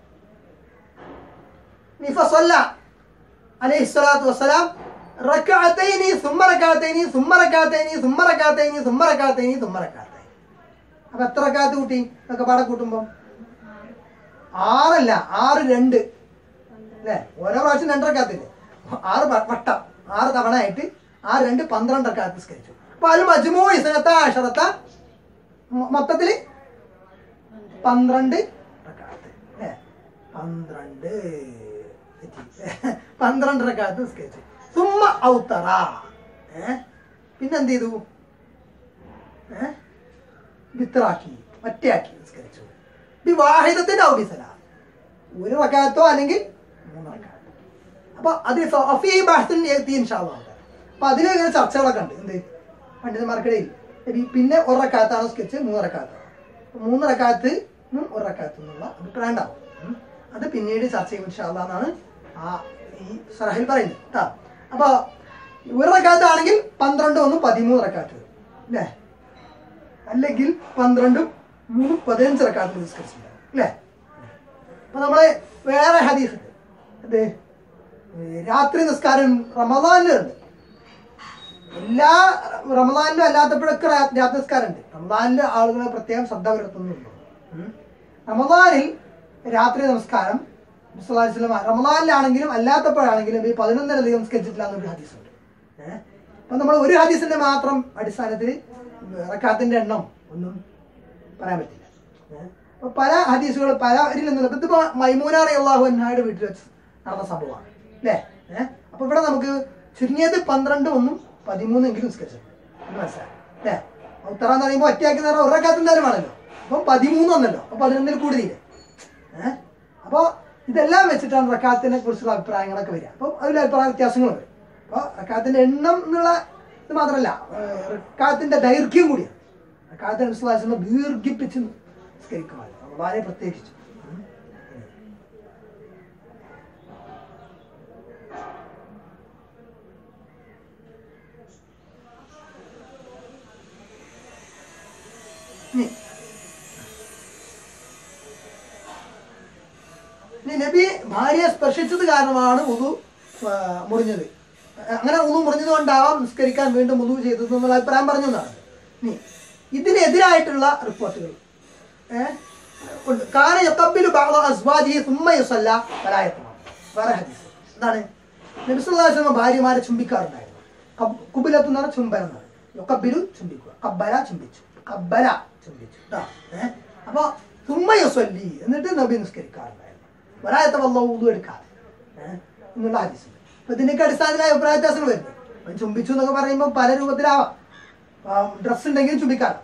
ഇനി ഫസല്ല അലൈഹി സ്വലാത്തു വസ്സലാം റക്അത്തൈനി സുമ്മ റക്അത്തൈനി സുമ്മ റക്അത്തൈനി സുമ്മ റക്അത്തൈനി സുമ്മ റക്അത്തൈനി സുമ്മ റക്അത്തൈനി അപ്പൊ എത്ര റക്അത്ത് കൂട്ടി ഒക്കെ പാടെ കൂട്ടുമ്പോ ആറല്ല ആറ് രണ്ട് അല്ലേ ഓരോ പ്രാവശ്യം രണ്ട് റക്അത്തില്ലേ ആറ് വ- വട്ടം ആറ് തവണ ആയിട്ട് ആറ് രണ്ട് പന്ത്രണ്ട് റക്അത്ത് നിസ്കരിച്ചു അപ്പൊ അതിൽ മജ്മൂ ഇസനത്ത അഷറത്ത മൊ- മൊത്തത്തില് പന്ത്രണ്ട് റക്അത്ത് അല്ലേ പന്ത്രണ്ട് തെറ്റി. പന്ത്രണ്ട് റക്അത്ത് നിസ്കരിച്ചു സുമ്മ ഔത്തറ ഏ പിന്നെ എന്ത് ചെയ്തു ഏ വിത്രാക്കി ഒറ്റയാക്കി നിസ്കരിച്ചു ബി വാഹിദത്തിന്റെ ഔബിസല ഒരു റക്കാത്തോ അല്ലെങ്കിൽ മൂന്ന് റക്കാത്തോ അപ്പൊ അത് ഫീ ബഹ്സിൻ യഅതി ഇൻഷാ അല്ലാഹ് അപ്പൊ അതിൽ ഇങ്ങനെ ചർച്ചകളൊക്കെ ഉണ്ട് എന്ത് പണ്ഡിതന്മാർക്കിടയിൽ ഈ പിന്നെ ഒരു റക്കാത്താണ് സ്കെച്ച് മൂന്ന് റക്കാത്താണ് അപ്പൊ മൂന്ന് റക്കാത്ത് ഒരു റക്കാത്ത് എന്നുള്ള അഭിപ്രായം ഉണ്ടാവും ഉം. അത് പിന്നീട് ചർച്ച ചെയ്യും ഇൻഷാ അല്ലാഹ് എന്നാണ് ആ ഈ സറഹിൽ പറയുന്നത് കേട്ടോ അപ്പൊ ഒരു റക്കാത്താണെങ്കിൽ പന്ത്രണ്ട് ഒന്നും പതിമൂന്ന് റക്കാത്ത് വരും അല്ലേ അല്ലെങ്കിൽ പന്ത്രണ്ടും മൂന്നും പതിനഞ്ച് റക്കാത്ത് നിസ്കരിച്ചിട്ടുണ്ടാവും അല്ലേ അപ്പൊ നമ്മള് വേറെ ഹദീസ് ഉണ്ട് എന്ത് ഈ രാത്രി നിസ്കാരം റമദാനിലുണ്ട് എല്ലാ റമദാനിലും അല്ലാത്തപ്പോഴൊക്കെ രാ- രാത്രി നിസ്കാരം ഉണ്ട് റമദാനിലെ ആളുകളെ പ്രത്യേകം ശ്രദ്ധ പുലർത്തുന്നുണ്ട് ഉം. റമദാനിൽ രാത്രി നമസ്കാരം വസ്ലം റമദാനിലാണെങ്കിലും അല്ലാത്തപ്പോഴാണെങ്കിലും ഈ പതിനൊന്നരധികം നിസ്കരിച്ചിട്ടില്ല എന്നൊരു ഹദീസ് ഉണ്ട് ഏഹ് അപ്പൊ നമ്മൾ ഒരു ഹദീസിന്റെ മാത്രം അടിസ്ഥാനത്തിൽ റക്കാത്തിന്റെ എണ്ണം ഒന്നും പറയാൻ പറ്റില്ല ഏഹ് അപ്പൊ പല ഹദീസുകൾ പല ഇതിൽ നിന്നുള്ള ഇതിപ്പോ മൈമൂനാറി അള്ളാഹു അൻഹായുടെ വീട്ടിൽ വെച്ച് നടന്ന സംഭവമാണ് അല്ലേ ഏഹ് അപ്പൊ ഇവിടെ നമുക്ക് ചുരുങ്ങിയത് പന്ത്രണ്ട് ഒന്നും പതിമൂന്നെങ്കിലും നിസ്കരിച്ചിട്ടുണ്ട് എന്ന് മനസ്സിലായി അല്ലേ ഉത്തറ എന്ന് പറയുമ്പോൾ ഒറ്റയാക്കി എന്ന് പറഞ്ഞാൽ ഒരക്കാത്ത എന്തായാലും ആണല്ലോ അപ്പൊ പതിമൂന്ന് വന്നല്ലോ അപ്പൊ പതിനൊന്നിൽ കൂടുതലില്ലേ ഏഹ് അപ്പൊ ഇതെല്ലാം വെച്ചിട്ടാണ് റക്കാത്തിനെ കുറിച്ചുള്ള അഭിപ്രായങ്ങളൊക്കെ വരിക അപ്പൊ അതിൽ അഭിപ്രായ വ്യത്യാസങ്ങൾ വരും അപ്പൊ റക്കാത്തിന്റെ എണ്ണം എന്നുള്ള ഇത് മാത്രമല്ല ഏഹ് റക്കാത്തിന്റെ ദൈർഘ്യം കൂടിയാണ് റക്കാത്തിന്റെ വിശ്വാസം ദീർഘിപ്പിച്ച് നിസ്കരിക്കുമാണ് വളരെ പ്രത്യേകിച്ച് ഉം. ഇനി ഇനി നബി ഭാര്യയെ സ്പർശിച്ചത് കാരണമാണ് ഉതു മുറിഞ്ഞത് അങ്ങനെ ഉതു മുറിഞ്ഞത് കൊണ്ടാവാം നിസ്കരിക്കാൻ വീണ്ടും ഉതു ചെയ്തത് എന്നുള്ള അഭിപ്രായം പറഞ്ഞു എന്നാണ് ഇനി ഇതിനെതിരായിട്ടുള്ള റിപ്പോർട്ടുകൾ ഏഹ് ഉണ്ട് കാന യഖബ്ബിലു ബഅദ അസ്വാജിഹി സുമ്മ യുസല്ല വലാ യത്മം വേറെ ഹദീസ് എന്താണ് നബി സല്ലല്ലാഹു അലൈഹി വസല്ലം ഭാര്യമാരെ ചുംബിക്കാറുണ്ടായിരുന്നു കബ്- കുബിലത്ത് എന്ന് പറഞ്ഞാൽ ചുംബനം എന്നാണ് യുക്കബിലു ചുംബിക്കുക കബ്ബല ചുംബിച്ചു കബ്ബല ചുംബിച്ചു ട്ടാ. ഏഹ് അപ്പൊ സുമ്മ യുസല്ലി എന്നിട്ട് നബി നിസ്കരിക്കാറുണ്ടായിരുന്നു വരായത്തെ വല്ല ഊതു എടുക്കാതെ ഏഹ് എന്നുള്ള ഹദീസ് ഉണ്ട് അപ്പൊ ഇതിന്റെയൊക്കെ അടിസ്ഥാനത്തിലായ അഭിപ്രായ വ്യത്യാസങ്ങൾ വരുന്നത് അവൻ ചുംബിച്ചു എന്നൊക്കെ പറയുമ്പോൾ പല രൂപത്തിലാവാം ഡ്രസ്സ് ഉണ്ടെങ്കിലും ചുംബിക്കാം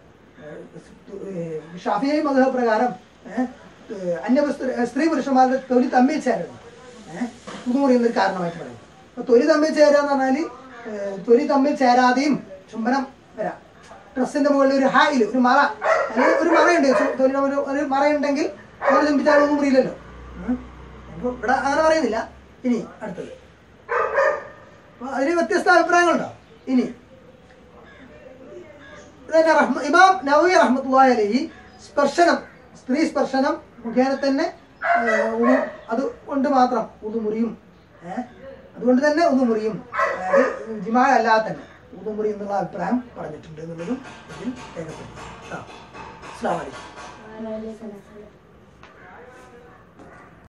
ഷാഫിയായി മത പ്രകാരം ഏഹ്, ഏഹ്, അന്യ സ്ത്രീ- സ്ത്രീ പുരുഷന്മാരുടെ തൊലി തമ്മിൽ ചേരുന്നു ഏഹ് ഇത് പറയുന്ന ഒരു കാരണമായിട്ട് പറയുന്നത് അപ്പൊ തൊലി തമ്മിൽ ചേരുക എന്ന് പറഞ്ഞാല് ഏഹ്, തൊലി തമ്മിൽ ചേരാതെയും ചുംബനം വരാം ഡ്രസ്സിന്റെ മുകളിൽ ഒരു ഹായിൽ ഒരു മറ അല്ലെങ്കിൽ ഒരു മറയുണ്ട് ചു- തൊലിയുടെ ഒരു ഒരു മറയുണ്ടെങ്കിൽ അങ്ങനെ ചുംബിച്ചാൽ ഒന്നും മുറിയില്ലല്ലോ ഉം. അപ്പൊ ഇവിടെ അങ്ങനെ പറയുന്നില്ല ഇനി അടുത്തത് അപ്പൊ അതിന് വ്യത്യസ്ത അഭിപ്രായങ്ങളുണ്ടോ ഇനി ഇതന്നെ റഹ്മ ഇമാം നവവി റഹ്മത്തുള്ളാഹി അലൈഹി സ്പർശനം സ്ത്രീ സ്പർശനം മുഖേന തന്നെ ഏഹ്, ഉളു അത് കൊണ്ട് മാത്രം ഉതുമുറിയും ഏഹ് അതുകൊണ്ട് തന്നെ ഉതുമുറിയും അതായത് ജിമാ അല്ലാതെ തന്നെ ഉതുമുറി എന്നുള്ള അഭിപ്രായം പറഞ്ഞിട്ടുണ്ട് എന്നുള്ളതും ഇതിൽ രേഖപ്പെടുത്തി ആ അസ്സലാമു അലൈക്കും വലൈക്കും സലാം